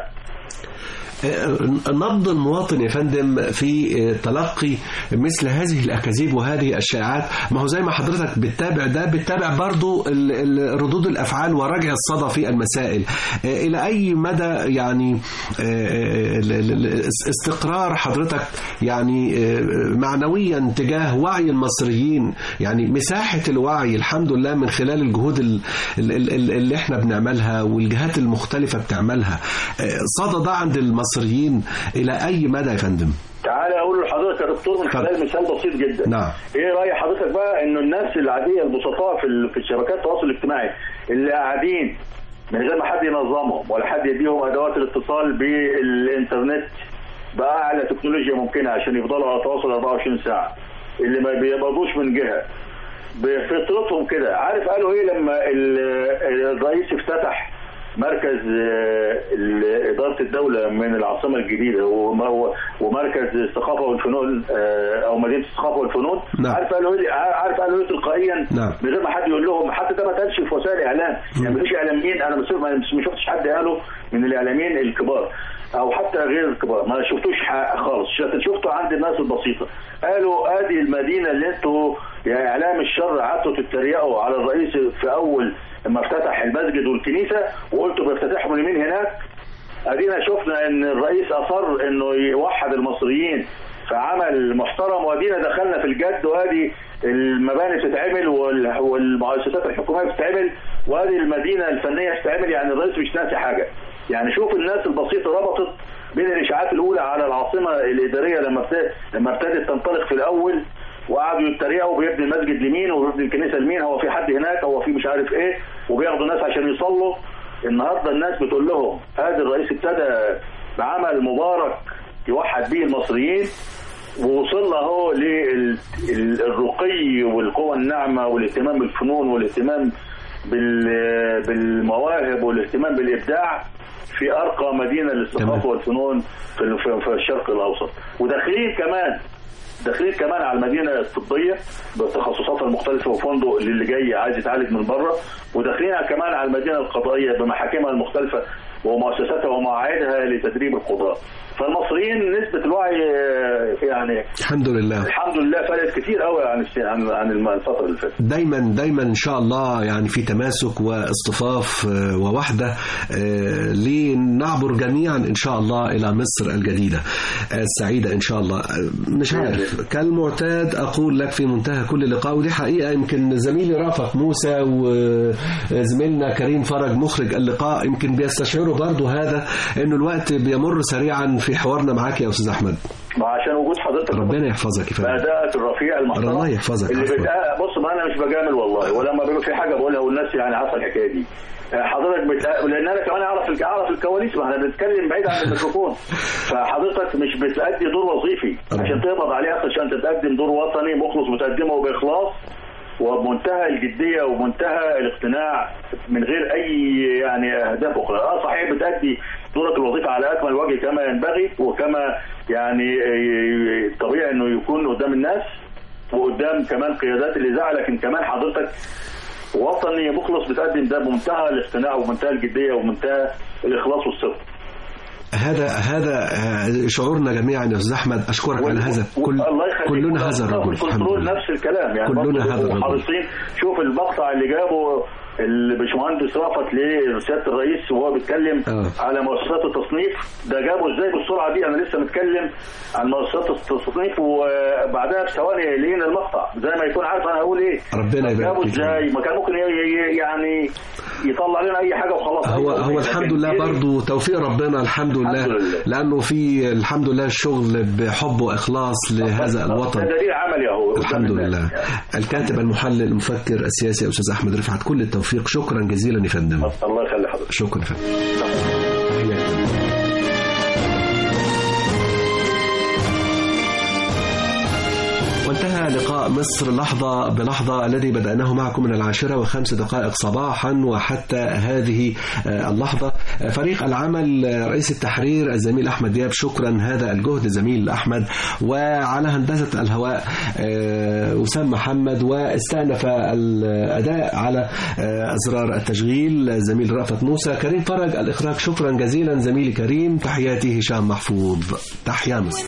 Speaker 2: نبض المواطن يا فندم في تلقي مثل هذه الاكاذيب وهذه الشائعات ما هو زي ما حضرتك بتتابع ده بتتابع برضو ال- ال- ردود الافعال ورجع الصدى في المسائل الى اي مدى يعني ال- ال- ال- استقرار حضرتك يعني معنويا تجاه وعي المصريين يعني مساحه الوعي الحمد لله من خلال الجهود ال- ال- ال- اللي احنا بنعملها والجهات المختلفه بتعملها صدى ده عند المصريين الى اي مدى يا فندم
Speaker 3: تعالى اقول لحضرتك يا دكتور من خلال مثال بسيط جدا
Speaker 2: نعم.
Speaker 3: ايه راي حضرتك بقى انه الناس العاديه البسطاء في ال- في الشبكات التواصل الاجتماعي اللي قاعدين من غير ما حد ينظمهم ولا حد يديهم ادوات الاتصال بالانترنت باعلى تكنولوجيا ممكنه عشان يفضلوا على تواصل 24 ساعه اللي ما بيقبضوش من جهه بفطرتهم كده عارف قالوا ايه لما ال- الرئيس افتتح مركز آه، ال- إدارة الدولة من العاصمة الجديدة وم- ومركز الثقافة والفنون آه، أو مدينة الثقافة والفنون
Speaker 2: نعم.
Speaker 3: عارف قالوا إيه عارف قالوا إيه تلقائيا
Speaker 2: نعم.
Speaker 3: من غير ما حد يقول لهم حتى ده ما اتقالش في وسائل الإعلام يعني مفيش إعلاميين أنا مش- ما ما شفتش حد قاله من الإعلاميين الكبار أو حتى غير الكبار ما شفتوش ح- خالص شفت- شفته عند الناس البسيطة قالوا ادي المدينة اللي انتوا يا اعلام الشر قعدتوا تتريقوا على الرئيس في اول لما افتتح المسجد والكنيسة وقلتوا بيفتتحوا اليمين هناك ادينا شفنا ان الرئيس اصر انه يوحد المصريين فعمل محترم وادينا دخلنا في الجد وادي المباني بتتعمل وال- والمؤسسات الحكوميه بتتعمل وادي المدينه الفنيه بتتعمل يعني الرئيس مش ناسي حاجه يعني شوف الناس البسيطه ربطت بين الاشاعات الاولى على العاصمه الاداريه لما ابتدت لما ابتدت تنطلق في الاول وقعدوا يتريقوا بيبني المسجد لمين وبيبني الكنيسه لمين هو في حد هناك هو في مش عارف ايه وبياخدوا ناس عشان يصلوا النهارده الناس بتقول لهم هذا الرئيس ابتدى بعمل مبارك يوحد به المصريين ووصلنا اهو للرقي والقوى الناعمه والاهتمام بالفنون والاهتمام بال- بالمواهب والاهتمام بالابداع في ارقى مدينه
Speaker 2: تمام.
Speaker 3: للثقافه والفنون في في- في الشرق الاوسط وداخلين كمان داخلين كمان على المدينه الطبيه بتخصصاتها المختلفه وفندق اللي جاي عايز يتعالج من بره وداخلين كمان على المدينه القضائيه بمحاكمها المختلفه ومؤسساتها ومواعيدها لتدريب القضاه فالمصريين نسبه الوعي آه، يعني
Speaker 2: الحمد لله
Speaker 3: الحمد لله فرقت كتير قوي عن الس- عن عن الفتره اللي فاتت
Speaker 2: دايما دايما ان شاء الله يعني في تماسك واصطفاف آه، ووحده آه، لنعبر جميعا ان شاء الله الى مصر الجديده آه، السعيده ان شاء الله آه، مش عارف كالمعتاد اقول لك في منتهى كل لقاء ودي حقيقه يمكن زميلي رافق موسى وزميلنا كريم فرج مخرج اللقاء يمكن بيستشعروا برضو هذا انه الوقت بيمر سريعا في حوارنا معاك يا استاذ احمد
Speaker 3: ما عشان وجود حضرتك
Speaker 2: ربنا يحفظك يا فندم
Speaker 3: بأدائك الرفيع المحترم
Speaker 2: الله يحفظك،
Speaker 3: اللي
Speaker 2: عفواً.
Speaker 3: بتأ... بص ما انا مش بجامل والله ولما بيبقى في حاجه بقولها والناس يعني عارفه الحكايه دي حضرتك بتأ... لان انا كمان اعرف الك- اعرف الكواليس ما احنا بنتكلم بعيد عن الميكروفون فحضرتك مش بتأدي دور وظيفي
Speaker 2: طبعاً.
Speaker 3: عشان تقبض عليه أصلاً عشان تقدم دور وطني مخلص وتقدمه باخلاص وبمنتهى الجديه ومنتهى الاقتناع من غير اي يعني اهداف اخرى اه صحيح بتأدي دورك الوظيفي على اكمل وجه كما ينبغي وكما يعني آه، طبيعي انه يكون قدام الناس وقدام كمان قيادات الاذاعه لكن كمان حضرتك وطني مخلص بتقدم ده بمنتهى الاقتناع ومنتهى الجديه ومنتهى الاخلاص والصدق
Speaker 2: هذا هذا آه، شعورنا جميعا يا استاذ احمد اشكرك على هذا كل
Speaker 3: الله يخليك
Speaker 2: كلنا هذا الرجل الحمد
Speaker 3: الكنترول
Speaker 2: لله
Speaker 3: نفس الكلام يعني
Speaker 2: كلنا
Speaker 3: برضه
Speaker 2: هذا الرجل.
Speaker 3: حريصين شوف المقطع اللي جابه الباشمهندس رافت لسياده الرئيس وهو بيتكلم
Speaker 2: آه.
Speaker 3: على مؤسسات التصنيف ده جابه ازاي بالسرعه دي انا لسه متكلم عن مؤسسات التصنيف وبعدها بثواني لقينا المقطع زي ما يكون عارف انا هقول ايه
Speaker 2: ربنا يبارك
Speaker 3: جابه
Speaker 2: فيك.
Speaker 3: ازاي ما كان ممكن ي- ي- يعني يطلع لنا اي حاجه وخلاص
Speaker 2: هو
Speaker 3: أي
Speaker 2: هو
Speaker 3: وظيفة.
Speaker 2: الحمد
Speaker 3: لكن
Speaker 2: لله
Speaker 3: إيه؟
Speaker 2: برضو توفيق ربنا الحمد لله
Speaker 3: الحمد لله.
Speaker 2: لانه في الحمد لله الشغل بحب واخلاص لهذا
Speaker 3: ده
Speaker 2: الوطن
Speaker 3: دليل عملي اهو قدام
Speaker 2: الحمد
Speaker 3: الناس
Speaker 2: لله
Speaker 3: يعني.
Speaker 2: الكاتب المحلل المفكر السياسي استاذ احمد رفعت كل التوفيق شكرا جزيلا يا فندم
Speaker 3: الله يخلي حضرتك
Speaker 2: شكرا يا فندم وانتهى لقاء مصر لحظة بلحظة الذي بدأناه معكم من العاشرة وخمس دقائق صباحا وحتى هذه آه، اللحظة آه، فريق العمل آه، رئيس التحرير الزميل أحمد دياب شكرا هذا الجهد زميل أحمد وعلى هندسة الهواء آه، وسام محمد واستأنف الأداء على آه، أزرار التشغيل زميل رأفت موسى كريم فرج الإخراج شكرا جزيلا زميلي كريم تحياتي هشام محفوظ تحيا مصر